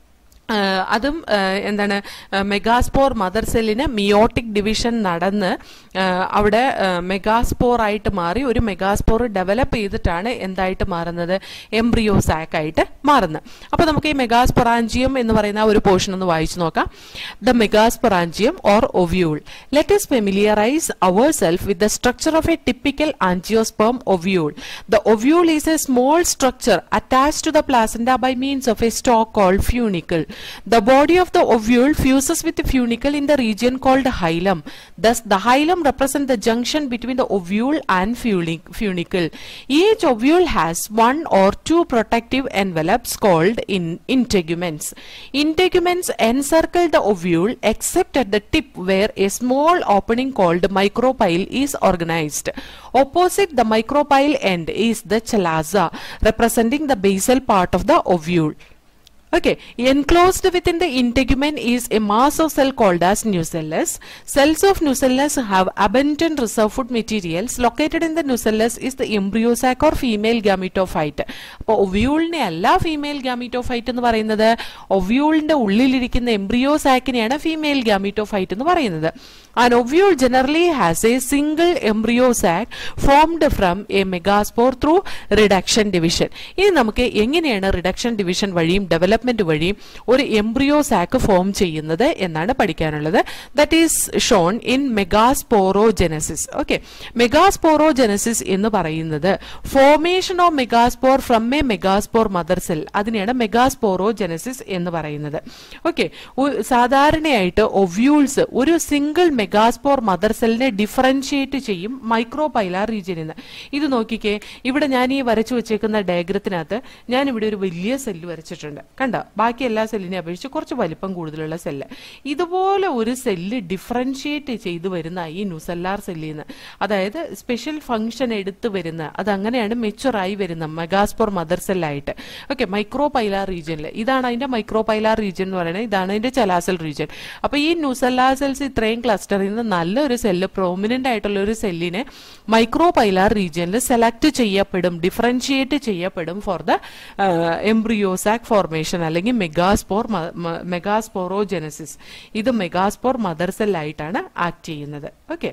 ആഹ് അതും ആഹ് എന്താണ് ആഹ് മെഗാസ്പോർ മദർ സെല്ലിന് മിയോട്ടിക് ഡിവിഷൻ നടന്ന് ആഹ് അവിടെ ആഹ് മെഗാസ്പോർ ആയിട്ട് മാറി ഒരു മെഗാസ്പോർ ഡെവലപ്പ് ചെയ്തിട്ടാണ് എന്തായിട്ട് മാറുന്നത് എംബ്രിയോ സാക്ക് ആയിട്ട് മാറുന്നത് അപ്പൊ നമുക്ക് ഈ മെഗാസ്പൊറാഞ്ചിയം എന്ന് പറയുന്ന ആ ഒരു പോർഷൻ ഒന്ന് വായിച്ചു നോക്കാം the megasporangium or ovule let us familiarize ourselves with the structure of a typical angiosperm ovule. The ovule is a small structure attached to the placenta by means of a stalk called funicle. The body of the ovule fuses with the funicle in the region called hilum. Thus, the hilum represents the junction between the ovule and funi- funicle. Each ovule has one or two protective envelopes called in integuments. Integuments encircle the ovule except at the tip where a small opening called micropyle is organized. Opposite the micropyle end is the chalaza representing the basal part of the ovule. Okay, enclosed within the integument is a mass of cell called as nucellus. Cells of nucellus have abundant reserve food materials. Located in the nucellus is the embryo sac or female gametophyte. അപ്പോൾ ഒവ്യൂളിനെ അല്ല ഫീമെയിൽ ഗാമീറ്റോഫൈറ്റ് എന്ന് പറയുന്നത് ഒവ്യൂളിന്റെ ഉള്ളിലിരിക്കുന്ന എംബ്രിയോ സാക്കിനെയാണ് ഫീമെയിൽ ഗാമീറ്റോഫൈറ്റ് എന്ന് പറയുന്നത് and ovule generally has a single embryo sac formed from a megaspore through reduction division ഇനി നമുക്ക് എങ്ങനെയാണ് റിഡക്ഷൻ ഡിവിഷൻ വഴിയും ഡെവലപ്മെന്റ് വഴിയും ഒരു എംബ്രിയോ സാക്ക് ഫോം ചെയ്യുന്നത് എന്നാണ് പഠിക്കാനുള്ളത് that is shown in megasporogenesis okay megasporogenesis എന്ന് പറയുന്നത് formation of megaspore from a megaspore mother cell അതിനെയാണ് മെഗാസ്പോറോജെനസിസ് എന്ന് പറയുന്നത് ഓക്കെ സാധാരണയായിട്ട് ഒവ്യൂൾസ് ഒരു സിംഗിൾ മെഗാസ്പോർ മദർ സെല്ലിനെ ഡിഫറൻഷിയേറ്റ് ചെയ്യും മൈക്രോപൈലാർ റീജിയനിൽ നിന്ന് ഇത് നോക്കിക്കേ ഇവിടെ ഞാൻ ഈ വരച്ചു വെച്ചേക്കുന്ന ഡയഗ്രത്തിനകത്ത് ഞാൻ ഇവിടെ ഒരു വലിയ സെല്ല് വരച്ചിട്ടുണ്ട് കണ്ടോ ബാക്കി എല്ലാ സെല്ലിനെ അപേക്ഷിച്ച് കുറച്ച് വലിപ്പം കൂടുതലുള്ള സെല്ല് ഇതുപോലെ ഒരു സെല്ല് ഡിഫറൻഷിയേറ്റ് ചെയ്തു വരുന്ന ഈ ന്യൂസെല്ലാർ സെല്ലിൽ നിന്ന് അതായത് സ്പെഷ്യൽ ഫംഗ്ഷൻ എടുത്തു വരുന്ന അത് അങ്ങനെയാണ് മെച്ചുറായി വരുന്ന മെഗാസ്പോർ മദർ സെല്ലായിട്ട് ഓക്കെ മൈക്രോപൈലാർ റീജിയനിൽ ഇതാണ് അതിന്റെ മൈക്രോപൈലാർ റീജിയൻ എന്ന് പറയുന്നത് ഇതാണ് അതിന്റെ ചലാസൽ റീജിയൻ അപ്പൊ ഈ ന്യൂസെല്ലാർ സെൽസ് ഇത്രയും ക്ലസ്റ്ററിൽ നിന്ന് നല്ലൊരു സെല്ല് പ്രോമിനന്റ് ആയിട്ടുള്ള ഒരു സെല്ലിനെ മൈക്രോപൈലാർ റീജിയനിൽ സെലക്ട് ചെയ്യപ്പെടും ഡിഫറൻഷിയേറ്റ് ചെയ്യപ്പെടും ഫോർ ദ എംബ്രിയോസാക് ഫോർമേഷൻ അല്ലെങ്കിൽ മെഗാസ്പോർ മെഗാസ്പോറോജെനസിസ് ഇത് മെഗാസ്പോർ മദർ സെല്ലായിട്ടാണ് ആക്ട് ചെയ്യുന്നത് ഓക്കെ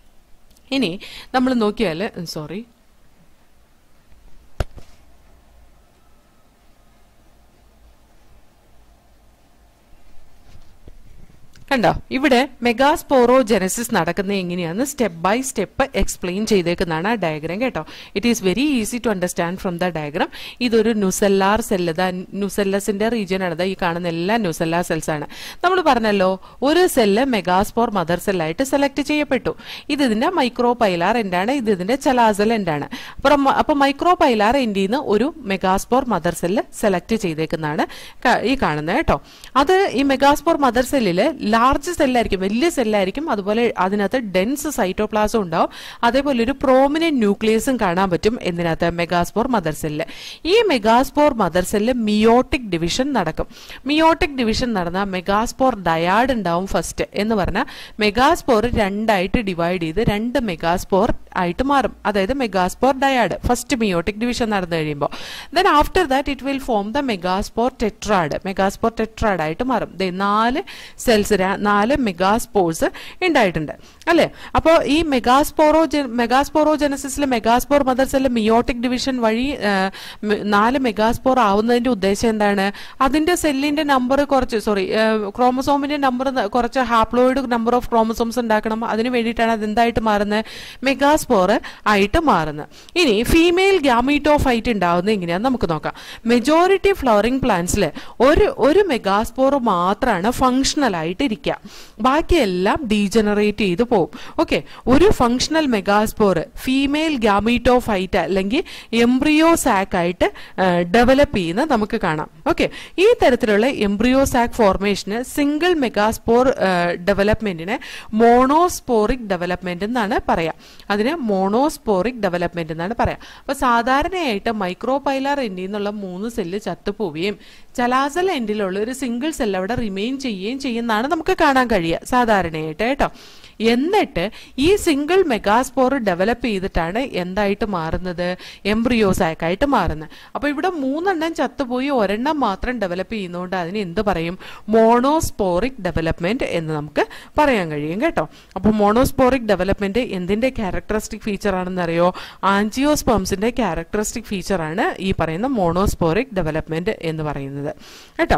ഇനി നമ്മൾ നോക്കിയാൽ സോറി കണ്ടോ ഇവിടെ മെഗാസ്പോറോജെനസിസ് നടക്കുന്നത് എങ്ങനെയാണെന്ന് സ്റ്റെപ്പ് ബൈ സ്റ്റെപ്പ് എക്സ്പ്ലെയിൻ ചെയ്തേക്കുന്നതാണ് ആ ഡയഗ്രാം കേട്ടോ it is very easy to understand from the diagram ഇതൊരു ന്യൂസെല്ലാർ സെല്ല് ദ ന്യൂസെല്ലസിന്റെ റീജിയൻ ആണ് ദാ ഈ കാണുന്ന എല്ലാ ന്യൂസെല്ലാർ സെൽസ് ആണ് നമ്മൾ പറഞ്ഞല്ലോ ഒരു സെല്ല് മെഗാസ്പോർ മദർ സെല്ലായിട്ട് സെലക്ട് ചെയ്യപ്പെട്ടു ഇത് ഇതിന്റെ മൈക്രോ പൈലാർ എൻഡാണ് ഇത് ഇതിന്റെ ചലാസൽ എൻഡാണ് അപ്പം അപ്പൊ മൈക്രോ പൈലാർ എൻഡിൽ നിന്ന് ഒരു മെഗാസ്പോർ മദർ സെല്ല് സെലക്ട് ചെയ്തേക്കുന്നതാണ് ക- ഈ കാണുന്നത് കേട്ടോ അത് ഈ മെഗാസ്പോർ മദർ സെല്ലില് ലാർജ് സെല്ലായിരിക്കും വലിയ സെല്ലായിരിക്കും അതുപോലെ അതിനകത്ത് ഡെൻസ് സൈറ്റോപ്ലാസം ഉണ്ടാവും അതേപോലെ ഒരു പ്രോമിനന്റ് ന്യൂക്ലിയസും കാണാൻ പറ്റും എന്തിനകത്ത് മെഗാസ്പോർ മദർ സെല്ല് ഈ megaspore mother cell meiotic division നടക്കും മിയോട്ടിക് ഡിവിഷൻ നടന്നാൽ മെഗാസ്പോർ ഡയാഡ് ഉണ്ടാവും ഫസ്റ്റ് എന്ന് പറഞ്ഞാൽ മെഗാസ്പോർ രണ്ടായിട്ട് ഡിവൈഡ് ചെയ്ത് രണ്ട് മെഗാസ്പോർ ആയിട്ട് മാറും അതായത് megaspore dyad first meiotic division നടന്നു കഴിയുമ്പോൾ then after that it will form the megaspore tetrad megaspore tetrad ആയിട്ട് മാറും ദേ നാല് സെൽസ് നാല് മെഗാസ്പോർസ് ഉണ്ടായിട്ടുണ്ട് അല്ലേ അപ്പോൾ ഈ മെഗാസ്പോറോ മെഗാസ്പോറോജനസിസിലെ megaspore mother cell meiotic division വഴി ആ, മ- നാല് മെഗാസ്പോർ ആവുന്നതിന്റെ ഉദ്ദേശം എന്താണ് അതിന്റെ സെല്ലിന്റെ നമ്പർ കുറച്ച് സോറി ക്രോമസോമിന്റെ നമ്പർ കുറച്ച് ഹാപ്ലോയിഡ് നമ്പർ ഓഫ് ക്രോമസോംസ് ഉണ്ടാക്കണം അതിന് വേണ്ടിയിട്ടാണ് അത് എന്തായിട്ട് മാറുന്നത് മെഗാസ്പോർ ആയിട്ട് മാറുന്നത് ഇനി ഫീമെയിൽ ഗ്യാമീറ്റോഫൈറ്റ് ഉണ്ടാവുന്നത് എങ്ങനെയാന്ന് നമുക്ക് നോക്കാം മെജോറിറ്റി ഫ്ലവറിംഗ് പ്ലാന്റ്സിൽ ഒരു ഒരു മെഗാസ്പോർ മാത്രമാണ് ഫങ്ഷണൽ ആയിട്ട് ഇരിക്കുക ബാക്കിയെല്ലാം ഡീജനറേറ്റ് ചെയ്ത് പോകും ഓക്കെ ഒരു ഫങ്ഷണൽ മെഗാസ്പോർ ഫീമെയിൽ ഗ്യാമീറ്റോഫൈറ്റ് അല്ലെങ്കിൽ എംബ്രിയോ സാക്ക് ആയിട്ട് ഡെവലപ്പ് ചെയ്യുന്ന നമുക്ക് കാണാം ഓക്കെ ഈ തരത്തിലുള്ള എംബ്രിയോ സാക്ക് ഫോർമേഷന് സിംഗിൾ മെഗാസ്പോർ ഡെവലപ്മെന്റിനെ മോണോസ്പോറിക് ഡെവലപ്മെന്റ് എന്നാണ് പറയാം അതിന് മോണോസ്പോറിക് ഡെവലപ്മെന്റ് എന്നാണ് പറയാം അപ്പൊ സാധാരണയായിട്ട് മൈക്രോപൈലാർ എൻഡിൽ നിന്നുള്ള മൂന്ന് സെല്ല് ചത്തുപോവുകയും ചലാസൽ എൻഡിലുള്ള ഒരു സിംഗിൾ സെൽ അവിടെ റിമെയിൻ ചെയ്യുകയും ചെയ്യുന്നതാണ് നമുക്ക് കാണാൻ കഴിയുക സാധാരണയായിട്ട് കേട്ടോ എന്നിട്ട് ഈ സിംഗിൾ മെഗാസ്പോർ ഡെവലപ്പ് ചെയ്തിട്ടാണ് എന്തായിട്ട് മാറുന്നത് എംബ്രിയോസാക്ക് ആയിട്ട് മാറുന്നത് അപ്പൊ ഇവിടെ മൂന്നെണ്ണം ചത്തുപോയി ഒരെണ്ണം മാത്രം ഡെവലപ്പ് ചെയ്യുന്നതുകൊണ്ട് അതിന് എന്ത് പറയും മോണോസ്പോറിക് ഡെവലപ്മെന്റ് എന്ന് നമുക്ക് പറയാൻ കഴിയും കേട്ടോ അപ്പൊ മോണോസ്പോറിക് ഡെവലപ്മെന്റ് എന്തിന്റെ ക്യാരക്ടറിസ്റ്റിക് ഫീച്ചർ ആണെന്ന് അറിയോ ആൻജിയോസ്പേംസിന്റെ ക്യാരക്ടറിസ്റ്റിക് ഫീച്ചർ ആണ് ഈ പറയുന്ന മോണോസ്പോറിക് ഡെവലപ്മെന്റ് എന്ന് പറയുന്നത് കേട്ടോ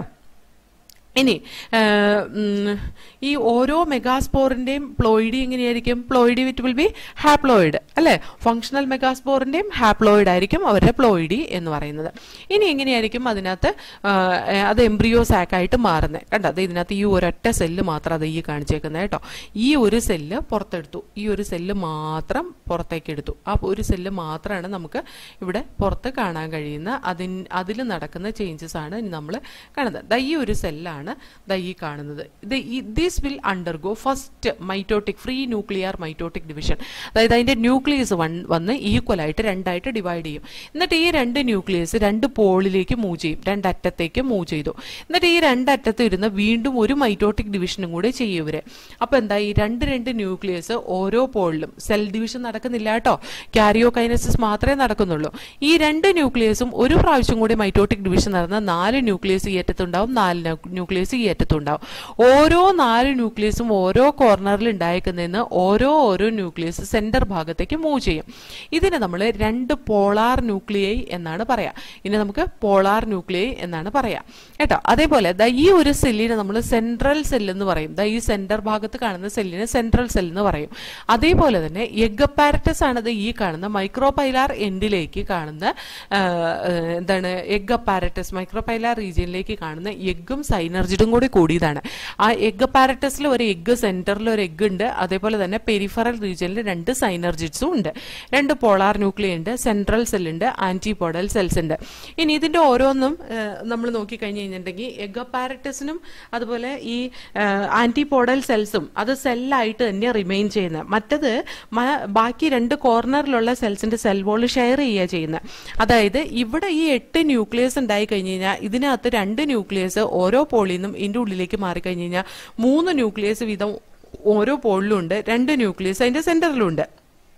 ഇനി ആ, ഉം, ഈ ഓരോ മെഗാസ്പോറിന്റെയും പ്ലോയിഡി എങ്ങനെയായിരിക്കും ploidy with will be haploid അല്ലെ ഫങ്ഷണൽ മെഗാസ്പോറിന്റെയും ഹാപ്ലോയിഡ് ആയിരിക്കും അവരുടെ പ്ലോയിഡി എന്ന് പറയുന്നത് ഇനി എങ്ങനെയായിരിക്കും അതിനകത്ത് ആ, അത് എംബ്രിയോ സാക്ക് ആയിട്ട് മാറുന്നത് കണ്ടോ അത് ഇതിനകത്ത് ഈ ഒരൊറ്റ സെല്ല് മാത്രം അത് ഈ കാണിച്ചേക്കുന്നത് കേട്ടോ ഈ ഒരു സെല്ല് പുറത്തെടുത്തു ഈ ഒരു സെല്ല് മാത്രം പുറത്തേക്ക് എടുത്തു ആ ഒരു സെല്ല് മാത്രമാണ് നമുക്ക് ഇവിടെ പുറത്ത് കാണാൻ കഴിയുന്ന അതിൻ അതിൽ നടക്കുന്ന ചേഞ്ചസ് ആണ് നമ്മൾ കാണുന്നത് ദാ ഈ ഒരു സെല്ലാണ് ദാ ഈ കാണുന്നത് ഇത് this will undergo first mitotic free nuclear mitotic division അതായത് അതിന്റെ ന്യൂക്ലിയസ് വൺ വന്ന് ഈക്വൽ ആയിട്ട് രണ്ടായിട്ട് ഡിവൈഡ് ചെയ്യും എന്നിട്ട് ഈ രണ്ട് ന്യൂക്ലിയസ് രണ്ട് പോളിലേക്ക് മൂവ് ചെയ്യും രണ്ടറ്റത്തേക്ക് മൂവ് ചെയ്തു എന്നിട്ട് ഈ രണ്ടറ്റത്ത് ഇരുന്ന് വീണ്ടും ഒരു മൈറ്റോട്ടിക് ഡിവിഷനും കൂടെ ചെയ്യും ഇവര് അപ്പൊ എന്താ ഈ രണ്ട് രണ്ട് ന്യൂക്ലിയസ് ഓരോ പോളിലും സെൽ ഡിവിഷൻ നടക്കുന്നില്ല കേട്ടോ കാരിയോ കൈനസിസ് മാത്രമേ നടക്കുന്നുള്ളൂ ഈ രണ്ട് ന്യൂക്ലിയസും ഒരു പ്രാവശ്യം കൂടി മൈറ്റോട്ടിക് ഡിവിഷൻ നടന്ന നാല് ന്യൂക്ലിയസ് ഈ അറ്റത്തുണ്ടാവും നാല് ന്യൂക്ലിയസ് ഈ അറ്റത്തുണ്ടാവും ഓരോ നാല് ന്യൂക്ലിയസും ഓരോ കോർണറിൽ ഉണ്ടായിരിക്കുന്നതിന് ഓരോ ഓരോ ന്യൂക്ലിയസ് സെന്റർ ഭാഗത്തേക്ക് മൂവ് ചെയ്യും ഇതിനെ നമ്മൾ രണ്ട് പോളാർ ന്യൂക്ലിയൈ എന്നാണ് പറയാ ഇനി നമുക്ക് പോളാർ ന്യൂക്ലിയൈ എന്നാണ് പറയാ കേട്ടോ അതേപോലെ ദാ ഈ ഒരു സെല്ലിനെ നമ്മൾ സെൻട്രൽ സെൽ എന്ന് പറയും ദാ ഈ സെന്റർ ഭാഗത്ത് കാണുന്ന സെല്ലിനെ സെൻട്രൽ സെൽ എന്ന് പറയും അതേപോലെ തന്നെ എഗ് അപ്പാരറ്റസ് ആണത് ഈ കാണുന്ന മൈക്രോപൈലാർ എൻഡിലേക്ക് കാണുന്ന ആ, ആ, എന്താണ് എഗ് അപ്പാരറ്റസ് മൈക്രോപൈലാർ റീജിയനിലേക്ക് കാണുന്ന എഗ്ഗും സൈനർജിഡും കൂടി കൂടിയതാണ് ആ എഗ് അപ്പാരറ്റസിൽ ഒരു എഗ്ഗ് സെന്ററിൽ ഒരു എഗ്ഗ് ഉണ്ട് അതേപോലെ തന്നെ പെരിഫറൽ റീജിയനിൽ രണ്ട് സൈനർജിഡ്സും ഉണ്ട് രണ്ട് പോളാർ ന്യൂക്ലിയ ഉണ്ട് സെൻട്രൽ സെൽ ഉണ്ട് ആന്റിപോഡൽ സെൽസ് ഉണ്ട് ഇനി ഇതിന്റെ ഓരോന്നും നമ്മൾ നോക്കിക്കഴിഞ്ഞ് കഴിഞ്ഞിട്ടുണ്ടെങ്കിൽ എഗ് അപ്പാരറ്റസിനും അതുപോലെ ഈ ആന്റിപോഡൽ സെൽസും അത് സെല്ലായിട്ട് തന്നെ റിമെയിൻ ചെയ്യുന്നത് മറ്റത് മ- ബാക്കി രണ്ട് കോർണറിലുള്ള സെൽസിന്റെ സെൽ വോൾ ഷെയർ ചെയ്യുക ചെയ്യുന്നത് അതായത് ഇവിടെ ഈ എട്ട് ന്യൂക്ലിയസ് ഉണ്ടായി കഴിഞ്ഞ് കഴിഞ്ഞാൽ ഇതിനകത്ത് രണ്ട് ന്യൂക്ലിയസ് ഓരോ പോളിൽ നിന്നും ഇതിന്റെ ഉള്ളിലേക്ക് മാറിക്കഴിഞ്ഞ് കഴിഞ്ഞാൽ മൂന്ന് ന്യൂക്ലിയസ് വീതം ഓരോ പോളിലും ഉണ്ട് രണ്ട് ന്യൂക്ലിയസ് അതിന്റെ സെന്ററിലും ഉണ്ട്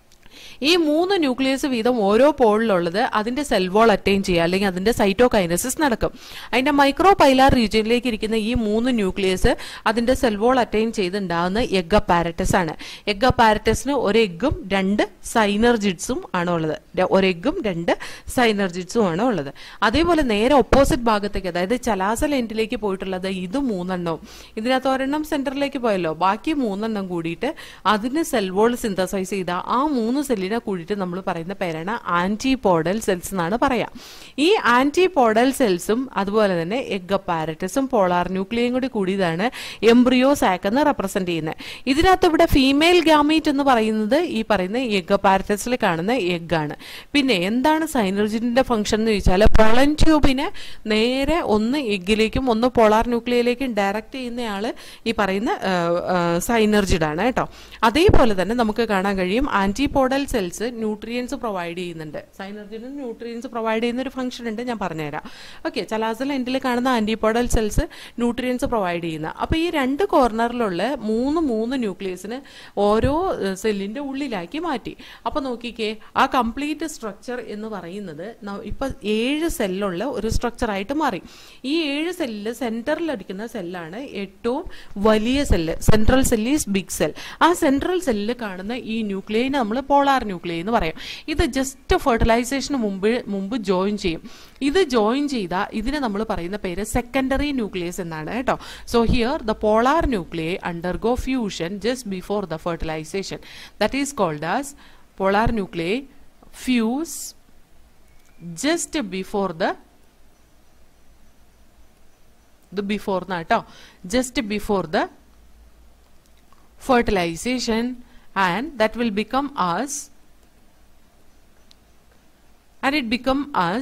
ഈ മൂന്ന് ന്യൂക്ലിയസ് വീതം ഓരോ പോളിലുള്ളത് അതിന്റെ സെൽ വോൾ അറ്റൈൻ ചെയ്യുക അല്ലെങ്കിൽ അതിന്റെ സൈറ്റോകൈനസിസ് നടക്കും അതിന്റെ മൈക്രോ പൈലാർ റീജിയനിലേക്ക് ഇരിക്കുന്ന ഈ മൂന്ന് ന്യൂക്ലിയസ് അതിന്റെ സെൽ വോൾ അറ്റൈൻ ചെയ്തുണ്ടാകുന്ന എഗ് അപ്പാരറ്റസ് ആണ് എഗ് അപ്പാരറ്റസിന് ഒരു എഗ്ഗും രണ്ട് സൈനർജിഡ്സും ആണ് ഉള്ളത് ര- ഒരു എഗ്ഗും രണ്ട് സൈനർജിഡ്സും ആണ് ഉള്ളത് അതേപോലെ നേരെ ഓപ്പോസിറ്റ് ഭാഗത്തേക്ക് അതായത് ചലാസൽ എൻഡിലേക്ക് പോയിട്ടുള്ളത് ഇത് മൂന്നെണ്ണവും ഇതിനകത്ത് ഒരെണ്ണം സെന്ററിലേക്ക് പോയല്ലോ ബാക്കി മൂന്നെണ്ണം കൂടിയിട്ട് അതിന് സെൽ വോൾ സിന്തസൈസ് ചെയ്ത ആ മൂന്ന് സെല്ലിനെ സെല്ലിനെ കൂടിയിട്ട് നമ്മൾ പറയുന്ന പേരാണ് ആന്റിപോഡൽ സെൽസ് എന്നാണ് പറയാം ഈ ആന്റിപോഡൽ സെൽസും അതുപോലെ തന്നെ എഗ് അപ്പാരറ്റസും പോളാർ ന്യൂക്ലിയും കൂടി കൂടിയതാണ് എംബ്രിയോ സാക്ക് എന്ന് റെപ്രസെന്റ് ചെയ്യുന്നത് ഇതിനകത്ത് ഇവിടെ ഫീമെയിൽ ഗാമീറ്റ് എന്ന് പറയുന്നത് ഈ പറയുന്ന എഗ് അപ്പാരറ്റസിൽ കാണുന്ന എഗ് ആണ് പിന്നെ എന്താണ് സൈനർജിന്റെ ഫംഗ്ഷൻ എന്ന് ചോദിച്ചാൽ പോളൻ ട്യൂബിനെ നേരെ ഒന്ന് എഗ്ഗിലേക്കും ഒന്ന് പോളാർ ന്യൂക്ലിയയിലേക്കും ഡയറക്റ്റ് ചെയ്യുന്നയാള് ഈ പറയുന്ന സൈനർജിഡ് ആണ് കേട്ടോ അതേപോലെ തന്നെ നമുക്ക് കാണാൻ കഴിയും ആന്റിപോഡൽ സെൽസ് ന്യൂട്രിയൻസ് പ്രൊവൈഡ് ചെയ്യുന്നുണ്ട് സൈനർജിന് ന്യൂട്രിയൻസ് പ്രൊവൈഡ് ചെയ്യുന്ന ഒരു ഫംഗ്ഷൻ ഉണ്ട് ഞാൻ പറഞ്ഞുതരാം ഓക്കെ ചലാസൽ എൻഡിൽ കാണുന്ന ആന്റിപോഡൽ സെൽസ് ന്യൂട്രിയൻസ് പ്രൊവൈഡ് ചെയ്യുന്ന അപ്പൊ ഈ രണ്ട് കോർണറിലുള്ള മൂന്ന് മൂന്ന് ന്യൂക്ലിയസിന് ഓരോ സെല്ലിന്റെ ഉള്ളിലാക്കി മാറ്റി അപ്പൊ നോക്കിക്കേ ആ കംപ്ലീറ്റ് സ്ട്രക്ചർ എന്ന് പറയുന്നത് ന- ഇപ്പൊ ഏഴ് സെല്ലുള്ള ഒരു സ്ട്രക്ചർ ആയിട്ട് മാറി ഈ ഏഴ് സെല്ലില് സെന്ററിൽ അടിക്കുന്ന സെല്ലാണ് ഏറ്റവും വലിയ cell central cell is big cell ആ സെൻട്രൽ സെല്ലിൽ കാണുന്ന ഈ ന്യൂക്ലിയനെ നമ്മൾ പോളാർ ന്യൂക്ലിയ എന്ന് പറയും ഇത് ജസ്റ്റ് ഫെർട്ടിലൈസേഷന് മുമ്പ് മുമ്പ് ജോയിൻ ചെയ്യും ഇത് ജോയിൻ ചെയ്ത ഇതിനെ നമ്മൾ പറയുന്ന പേര് സെക്കൻഡറി ന്യൂക്ലിയസ് എന്നാണ് കേട്ടോ so here the polar nuclei undergo fusion just before the fertilization that is called as polar nuclei fuse just before the the before na ട്ടോ just before the fertilization and that will become as and it become as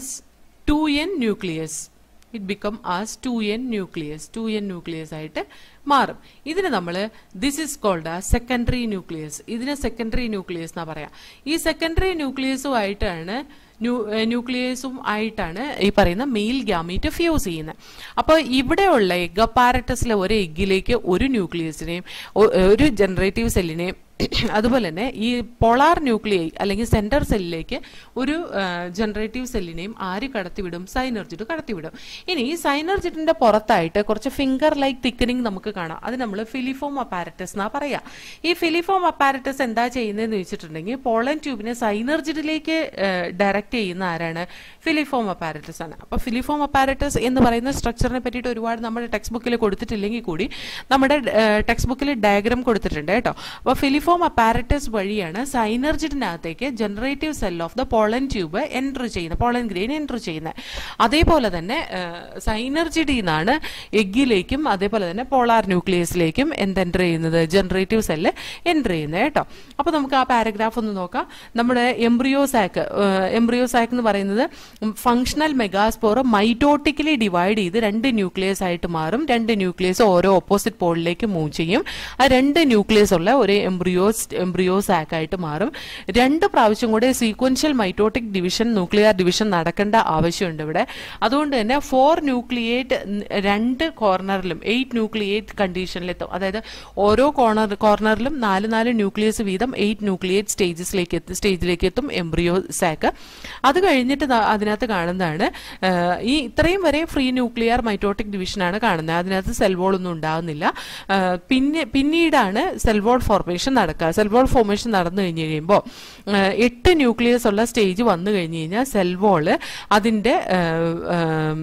2n nucleus it become as 2n nucleus 2n nucleus ആയിട്ട് മാറും ഇതിന് നമ്മൾ this is called a secondary nucleus ഇതിനെ സെക്കൻഡറി ന്യൂക്ലിയസ് എന്നാ പറയാം ഈ സെക്കൻഡറി ന്യൂക്ലിയസുമായിട്ടാണ് ന്യൂക്ലിയസും ആയിട്ടാണ് ഈ പറയുന്ന മെയിൽ ഗ്യാമീറ്റ് ഫ്യൂസ് ചെയ്യുന്നത് അപ്പോൾ ഇവിടെയുള്ള എഗ് അപ്പാരറ്റസിലെ ഒരു എഗ്ഗിലേക്ക് ഒരു ന്യൂക്ലിയസിനെയും ഒ- ഒരു ജനറേറ്റീവ് സെല്ലിനെയും അതുപോലെ തന്നെ ഈ പോളാർ ന്യൂക്ലിയൈ അല്ലെങ്കിൽ സെന്റർ സെല്ലിലേക്ക് ഒരു ജനറേറ്റീവ് സെല്ലിനെയും ആര് കടത്തിവിടും സൈനർജിഡ് കടത്തിവിടും ഇനി ഈ സൈനർജിഡിന്റെ പുറത്തായിട്ട് കുറച്ച് ഫിംഗർ ലൈക്ക് തിക്കനിങ് നമുക്ക് കാണാം അത് നമ്മൾ ഫിലിഫോം അപ്പാരറ്റസ് എന്നാ പറയാ ഈ ഫിലിഫോം അപ്പാരറ്റസ് എന്താ ചെയ്യുന്നതെന്ന് വെച്ചിട്ടുണ്ടെങ്കിൽ പോളൻ ട്യൂബിനെ സൈനർജിഡിലേക്ക് ഡയറക്റ്റ് ചെയ്യുന്ന ആരാണ് ഫിലിഫോം അപ്പാരറ്റസ് ആണ് അപ്പൊ ഫിലിഫോം അപ്പാരറ്റസ് എന്ന് പറയുന്ന സ്ട്രക്ചറിനെ പറ്റിയിട്ട് ഒരുപാട് നമ്മുടെ ടെക്സ്റ്റ് ബുക്കിൽ കൊടുത്തിട്ടില്ലെങ്കിൽ കൂടി നമ്മുടെ ടെക്സ്റ്റ് ബുക്കിൽ ഡയഗ്രാം കൊടുത്തിട്ടുണ്ട് കേട്ടോ അപ്പോൾ ഫിലിഫോം അപ്പാരറ്റസ് വഴിയാണ് സൈനർജിഡിനകത്തേക്ക് generative cell of the pollen tube enter ചെയ്യുന്നത് പോളൻ ഗ്രെയിൻ എൻറ്റർ ചെയ്യുന്നത് അതേപോലെ തന്നെ സൈനർജിഡിൽ നിന്നാണ് എഗ്ഗിലേക്കും അതേപോലെ തന്നെ പോളാർ ന്യൂക്ലിയസിലേക്കും എന്ത് എൻറ്റർ ചെയ്യുന്നത് ജനറേറ്റീവ് സെല്ല് എൻറ്റർ ചെയ്യുന്നത് കേട്ടോ അപ്പോൾ നമുക്ക് ആ പാരഗ്രാഫ് ഒന്ന് നോക്കാം നമ്മുടെ എംബ്രിയോ സാക്ക് എംബ്രിയോ സാക്ക് എന്ന് പറയുന്നത് ഫങ്ഷണൽ മെഗാസ്പോർ മൈറ്റോട്ടിക്കലി ഡിവൈഡ് ചെയ്ത് രണ്ട് ന്യൂക്ലിയസ് ആയിട്ട് മാറും രണ്ട് ന്യൂക്ലിയസ് ഓരോ ഓപ്പോസിറ്റ് പോളിലേക്ക് മൂവ് ചെയ്യും ആ രണ്ട് ന്യൂക്ലിയസ് ഉള്ള ഒരു എംബ്രിയോസ് എംബ്രിയോ സാക്ക് ആയിട്ട് മാറും രണ്ട് പ്രാവശ്യം കൂടെ sequential mitotic division nuclear division നടക്കേണ്ട ആവശ്യമുണ്ട് ഇവിടെ അതുകൊണ്ട് തന്നെ ഫോർ ന്യൂക്ലിയേറ്റ് രണ്ട് കോർണറിലും എയ്റ്റ് ന്യൂക്ലിയേറ്റ് കണ്ടീഷനിലെത്തും അതായത് ഓരോ കോർണർ കോർണറിലും നാല് നാല് ന്യൂക്ലിയസ് വീതം എയ്റ്റ് ന്യൂക്ലിയേറ്റ് സ്റ്റേജസിലേക്ക് എത്തും സ്റ്റേജിലേക്ക് എത്തും എംബ്രിയോ സാക്ക് അത് കഴിഞ്ഞിട്ട് ദാ അതിനകത്ത് കാണുന്നതാണ് ആ, ഈ ഇത്രയും വരെ ഫ്രീ ന്യൂക്ലിയർ മൈറ്റോട്ടിക് ഡിവിഷനാണ് കാണുന്നത് അതിനകത്ത് സെൽവോൾ ഒന്നും ഉണ്ടാകുന്നില്ല ആ, പിന്നെ പിന്നീടാണ് സെൽവോൾ ഫോർമേഷൻ നടക്കുക സെൽവോൾ ഫോർമേഷൻ നടന്നു കഴിഞ്ഞ് കഴിയുമ്പോൾ ആ, എട്ട് ന്യൂക്ലിയസ് ഉള്ള സ്റ്റേജ് വന്നു കഴിഞ്ഞ് കഴിഞ്ഞാൽ സെൽവോള് അതിന്റെ ആ, ആം,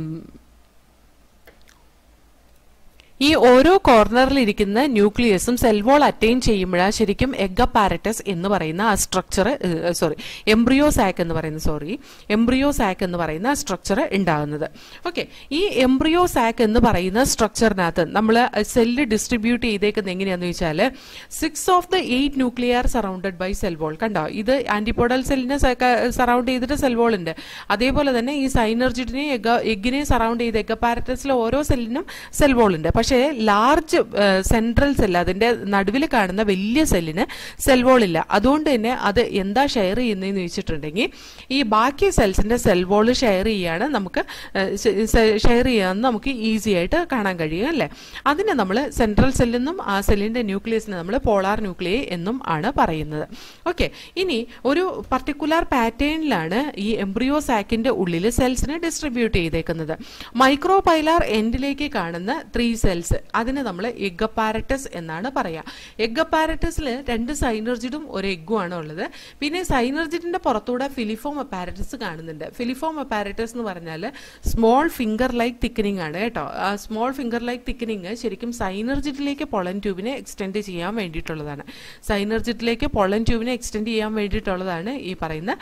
ഈ ഓരോ കോർണറിൽ ഇരിക്കുന്ന ന്യൂക്ലിയസും സെൽവോൾ അറ്റൈൻ ചെയ്യുമ്പോഴാണ് ശരിക്കും എഗ് അപ്പാരറ്റസ് എന്ന് പറയുന്ന ആ സ്ട്രക്ചർ സോറി എംബ്രിയോ സാക്ക് എന്ന് പറയുന്ന സോറി എംബ്രിയോ സാക്ക് എന്ന് പറയുന്ന സ്ട്രക്ചർ ഉണ്ടാകുന്നത് ഓക്കെ ഈ എംബ്രിയോ സാക്ക് എന്ന് പറയുന്ന സ്ട്രക്ചറിനകത്ത് നമ്മൾ സെല്ല് ഡിസ്ട്രിബ്യൂട്ട് ചെയ്തേക്കുന്നത് എങ്ങനെയാണെന്ന് വെച്ചാൽ six of the eight nuclear surrounded by cell wall കണ്ടോ ഇത് ആന്റിപോഡൽ സെല്ലിനെ സറൗണ്ട് ചെയ്തിട്ട് സെൽവോൾ ഉണ്ട് അതേപോലെ തന്നെ ഈ സൈനർജിഡിനെ എഗ്ഗിനെ സറൗണ്ട് ചെയ്ത് എഗ് അപ്പാരറ്റസിലെ ഓരോ സെല്ലിനും സെൽവോൾ ഉണ്ട് പക്ഷേ ലാർജ് സെൻട്രൽ സെല്ല് അതിന്റെ നടുവിൽ കാണുന്ന വലിയ സെല്ലിന് സെൽവോൾ ഇല്ല അതുകൊണ്ട് തന്നെ അത് എന്താ ഷെയർ ചെയ്യുന്നതെന്ന് വെച്ചിട്ടുണ്ടെങ്കിൽ ഈ ബാക്കി സെൽസിന്റെ സെൽവോൾ ഷെയർ ചെയ്യാണ് നമുക്ക് ഷെയർ ചെയ്യാമെന്ന് നമുക്ക് ഈസി ആയിട്ട് കാണാൻ കഴിയും അല്ലേ അതിനെ നമ്മൾ സെൻട്രൽ സെല്ലെന്നും ആ സെല്ലിന്റെ ന്യൂക്ലിയസിനെ നമ്മൾ പോളാർ ന്യൂക്ലിയ എന്നും ആണ് പറയുന്നത് ഓക്കെ ഇനി ഒരു പർട്ടിക്കുലർ പാറ്റേണിലാണ് ഈ എംബ്രിയോ സാക്കിന്റെ ഉള്ളിൽ സെൽസിനെ ഡിസ്ട്രിബ്യൂട്ട് ചെയ്തേക്കുന്നത് മൈക്രോപൈലാർ എൻഡിലേക്ക് കാണുന്ന ത്രീ സെൽസ് സെൽസ് അതിന് നമ്മൾ എഗ് അപ്പാരറ്റസ് എന്നാണ് പറയാ എഗ് അപ്പാരറ്റസിൽ രണ്ട് സൈനർജിഡും ഒരു എഗ്ഗും ആണ് ഉള്ളത് പിന്നെ സൈനർജിഡിന്റെ പുറത്തൂടെ ഫിലിഫോം അപ്പാരറ്റസ് കാണുന്നുണ്ട് ഫിലിഫോം അപ്പാരറ്റസ് എന്ന് പറഞ്ഞാൽ സ്മോൾ ഫിംഗർ ലൈക്ക് തിക്കനിങ് ആണ് കേട്ടോ ആ സ്മോൾ ഫിംഗർ ലൈക്ക് തിക്കനിങ് ശരിക്കും സൈനർജിഡിലേക്ക് പൊളൻ ട്യൂബിനെ എക്സ്റ്റെൻഡ് ചെയ്യാൻ വേണ്ടിയിട്ടുള്ളതാണ് സൈനർജിഡിലേക്ക് പൊളൻ ട്യൂബിനെ എക്സ്റ്റെൻഡ് ചെയ്യാൻ വേണ്ടിയിട്ടുള്ളതാണ് ഈ പറയുന്ന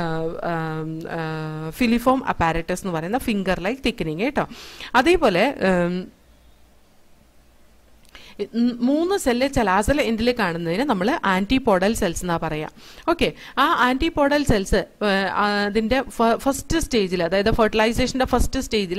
ഫിലിഫോം അപ്പാരറ്റസ് എന്ന് പറയുന്ന ഫിംഗർ ലൈക്ക് തിക്കനിങ് കേട്ടോ അതേപോലെ മൂന്ന് സെല്ല് ചലാസൽ എൻഡിൽ കാണുന്നതിന് നമ്മൾ ആന്റിപോഡൽ സെൽസ് എന്നാ പറയാം ഓക്കെ ആ ആന്റിപോഡൽ സെൽസ് അതിന്റെ ഫസ്റ്റ് സ്റ്റേജിൽ അതായത് ഫെർട്ടിലൈസേഷന്റെ ഫസ്റ്റ് സ്റ്റേജിൽ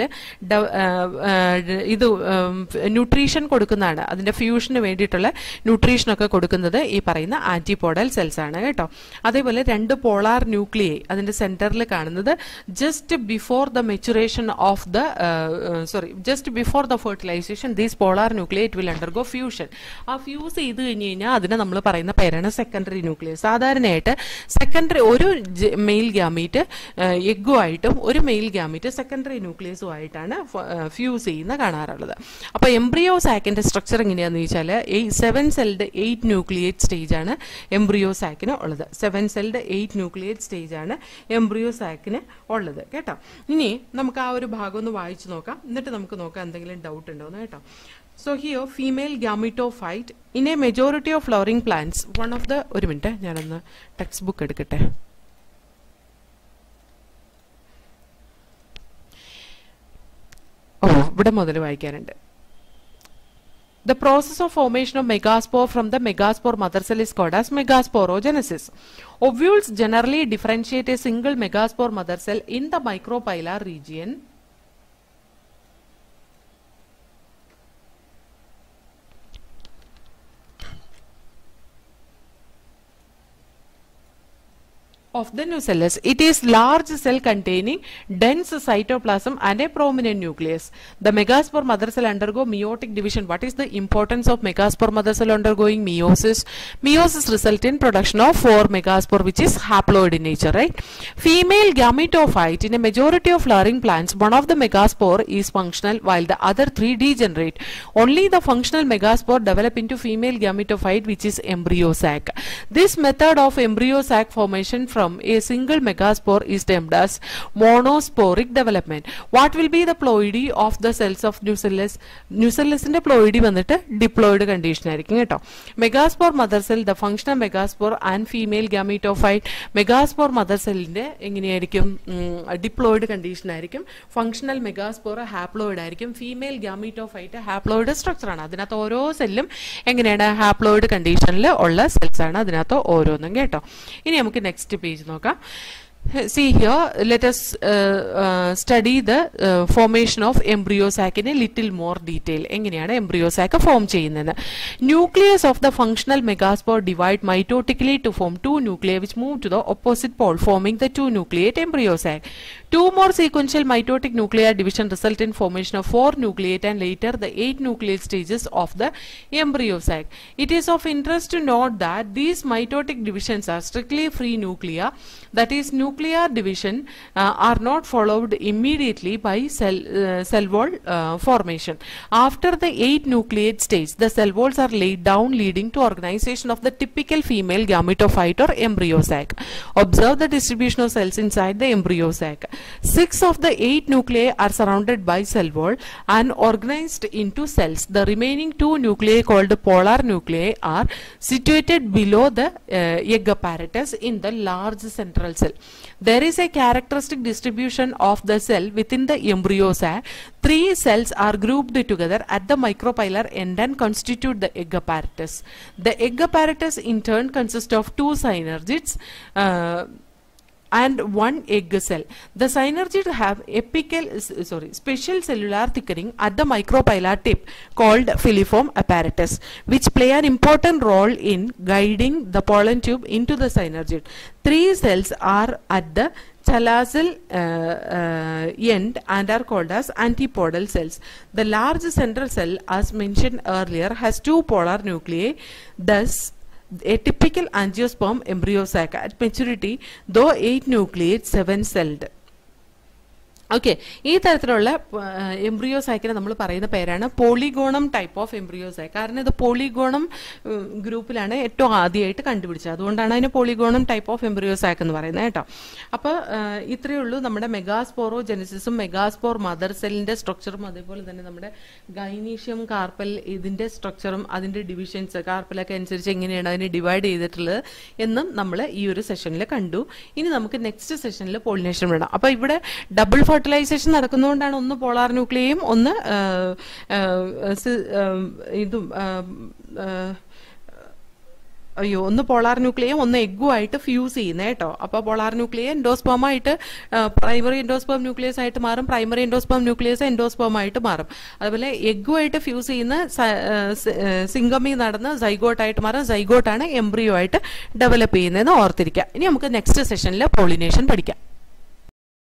ഇത് ന്യൂട്രീഷൻ കൊടുക്കുന്നതാണ് അതിന്റെ ഫ്യൂഷന് വേണ്ടിയിട്ടുള്ള ന്യൂട്രീഷനൊക്കെ കൊടുക്കുന്നത് ഈ പറയുന്ന ആന്റിപോഡൽ സെൽസ് ആണ് കേട്ടോ അതേപോലെ രണ്ട് പോളാർ ന്യൂക്ലിയൈ അതിന്റെ സെന്ററിൽ കാണുന്നത് just before the maturation of the sorry just before the fertilisation these polar nuclei it will undergo fusion ആ ഫ്യൂസ് ചെയ്ത് കഴിഞ്ഞ് കഴിഞ്ഞാൽ അതിനെ നമ്മൾ പറയുന്ന പേരാണ് സെക്കൻഡറി ന്യൂക്ലിയസ് സാധാരണയായിട്ട് സെക്കൻഡറി ഒരു മെയിൽ ഗ്യാമീറ്റ് എഗ്ഗുമായിട്ടും ഒരു മെയിൽ ഗ്യാമീറ്റ് സെക്കൻഡറി ന്യൂക്ലിയസും ആയിട്ടാണ് ഫ്യൂസ് ചെയ്യുന്ന കാണാറുള്ളത് അപ്പോൾ എംബ്രിയോ സാക്കിന്റെ സ്ട്രക്ചർ എങ്ങനെയാണെന്ന് വെച്ചാൽ seven celled eight nucleate stage ആണ് എംബ്രിയോ സാക്കിന് ഉള്ളത് seven celled eight nucleate stage ആണ് എംബ്രിയോ സാക്കിന് ഉള്ളത് കേട്ടോ ഇനി നമുക്ക് ആ ഒരു ഭാഗം ഒന്ന് വായിച്ചു നോക്കാം എന്നിട്ട് നമുക്ക് നോക്കാം എന്തെങ്കിലും ഡൗട്ട് ഉണ്ടോ എന്ന് കേട്ടോ So here female gametophyte in a majority of flowering plants one of the ഒരു മിനിറ്റ് ഞാനൊന്ന് ടെക്സ്റ്റ് ബുക്ക് എടുക്കട്ടെ ഓ ഇവിടെ മുതൽ വായിക്കാനുണ്ട് The process of formation of megaspore from the megaspore mother cell is called as megasporogenesis. Ovules generally differentiate a single megaspore mother cell in the micropylar region of the nucellus. It is large cell containing dense cytoplasm and a prominent nucleus. The megaspore mother cell undergo meiotic division. What is the importance of megaspore mother cell undergoing meiosis? Meiosis result in production of four megaspore which is haploid in nature, right? Female gametophyte in a majority of flowering plants, one of the megaspore is functional while the other three degenerate. Only the functional megaspore develop into female gametophyte which is embryo sac. This method of embryo sac formation from a single megaspore is termed as monosporic development. What will be the ploidy of the cells of nucellus? ന്യൂസെല്ലസിന്റെ പ്ലോയിഡി വന്നിട്ട് ഡിപ്ലോയിഡ് കണ്ടീഷൻ ആയിരിക്കും കേട്ടോ megaspore mother cell the functional megaspore and female gametophyte megaspore mother സെല്ലിന്റെ എങ്ങനെയായിരിക്കും ഡിപ്ലോയിഡ് കണ്ടീഷൻ ആയിരിക്കും ഫംഗ്ഷണൽ മെഗാസ്പോർ ഹാപ്ലോയിഡ് ആയിരിക്കും ഫീമെയിൽ ഗാമീറ്റോഫൈറ്റ് ഹാപ്ലോയിഡ് സ്ട്രക്ചർ ആണ് അതിനകത്ത് ഓരോ സെല്ലും എങ്ങനെയാണ് ഹാപ്ലോയിഡ് കണ്ടീഷനിൽ ഉള്ള സെൽസ് ആണ് അതിനകത്ത് ഓരോന്നും കേട്ടോ ഇനി നമുക്ക് നെക്സ്റ്റ് പേജ് നോക്കാം see here let us uh, uh, study the uh, formation of embryo sac in a little more detail എങ്ങനെയാണ് embryo sac ഫോം ചെയ്യുന്നത് nucleus of the functional megaspore divide mitotically to form two nuclei which move to the opposite pole forming the two nucleate embryo sac two more sequential mitotic nuclear division result in formation of four nucleate and later the eight nucleate stages of the embryo sac it is of interest to note that these mitotic divisions are strictly free nuclei that is nuclear division uh, are not followed immediately by cell uh, cell wall uh, formation after the eight nucleate stage the cell walls are laid down leading to organization of the typical female gametophyte or embryo sac observe the distribution of cells inside the embryo sac six of the eight nuclei are surrounded by cell wall and organized into cells the remaining two nuclei called polar nuclei are situated below the egg apparatus in the large central cell there is a characteristic distribution of the cell within the embryo sac. Three cells are grouped together at the micropylar end and constitute the egg apparatus. The egg apparatus in turn consists of two synergids. Uh, and one egg cell. The synergid have apical, sorry, special cellular thickening at the micropylar tip called filiform apparatus, which play an important role in guiding the pollen tube into the synergid. Three cells are at the chalazal uh, uh, end and are called as antipodal cells. The large central cell, as mentioned earlier, has two polar nuclei. Thus, a typical angiosperm embryo sac at maturity, though 8 nucleates, 7 celled. Okay ഈ തരത്തിലുള്ള എംബ്രിയോ സൈക്കിനെ നമ്മൾ പറയുന്ന പേരാണ് polygonum type of embryo sac കാരണം ഇത് പോളിഗോണം ഗ്രൂപ്പിലാണ് ഏറ്റവും ആദ്യമായിട്ട് കണ്ടുപിടിച്ചത് അതുകൊണ്ടാണ് അതിന് polygonum type of embryo sac എന്ന് പറയുന്നത് കേട്ടോ അപ്പോൾ ഇത്രയേ ഉള്ളൂ നമ്മുടെ മെഗാസ്പോറോ ജെനസിസും മെഗാസ്പോർ മദർ സെല്ലിന്റെ സ്ട്രക്ചറും അതേപോലെ തന്നെ നമ്മുടെ ഗൈനീഷ്യം കാർപ്പൽ ഇതിന്റെ സ്ട്രക്ചറും അതിന്റെ ഡിവിഷൻസ് കാർപ്പലൊക്കെ അനുസരിച്ച് എങ്ങനെയാണ് അതിനെ ഡിവൈഡ് ചെയ്തിട്ടുള്ളത് എന്നും നമ്മൾ ഈ ഒരു സെഷനിൽ കണ്ടു ഇനി നമുക്ക് നെക്സ്റ്റ് സെഷനിൽ പോളിനേഷൻ വിടാം അപ്പൊ ഇവിടെ ഡബിൾ ഫെർട്ടിലൈസേഷൻ നടക്കുന്നതുകൊണ്ടാണ് ഒന്ന് പോളാർ ന്യൂക്ലിയയും ഒന്ന് ആ, ആ, സി- ആ, ഇതും ആ, ആ, അയ്യോ ഒന്ന് പോളാർ ന്യൂക്ലിയം ഒന്ന് എഗ്ഗുമായിട്ട് ഫ്യൂസ് ചെയ്യുന്നത് കേട്ടോ അപ്പോൾ പോളാർ ന്യൂക്ലിയ എൻഡോസ്പോം ആയിട്ട് പ്രൈമറി എൻഡോസ്പോം ന്യൂക്ലിയസ് ആയിട്ട് മാറും പ്രൈമറി എൻഡോസ്പോം ന്യൂക്ലിയസ് എൻഡോസ്പോം ആയിട്ട് മാറും അതുപോലെ എഗ്ഗുമായിട്ട് ഫ്യൂസ് ചെയ്യുന്ന സിംഗമി നടന്ന് സൈഗോട്ടായിട്ട് മാറും സൈഗോട്ടാണ് എംബ്രിയോ ആയിട്ട് ഡെവലപ്പ് ചെയ്യുന്നതെന്ന് ഓർത്തിരിക്കുക ഇനി നമുക്ക് നെക്സ്റ്റ് സെഷനിൽ പോളിനേഷൻ പഠിക്കാം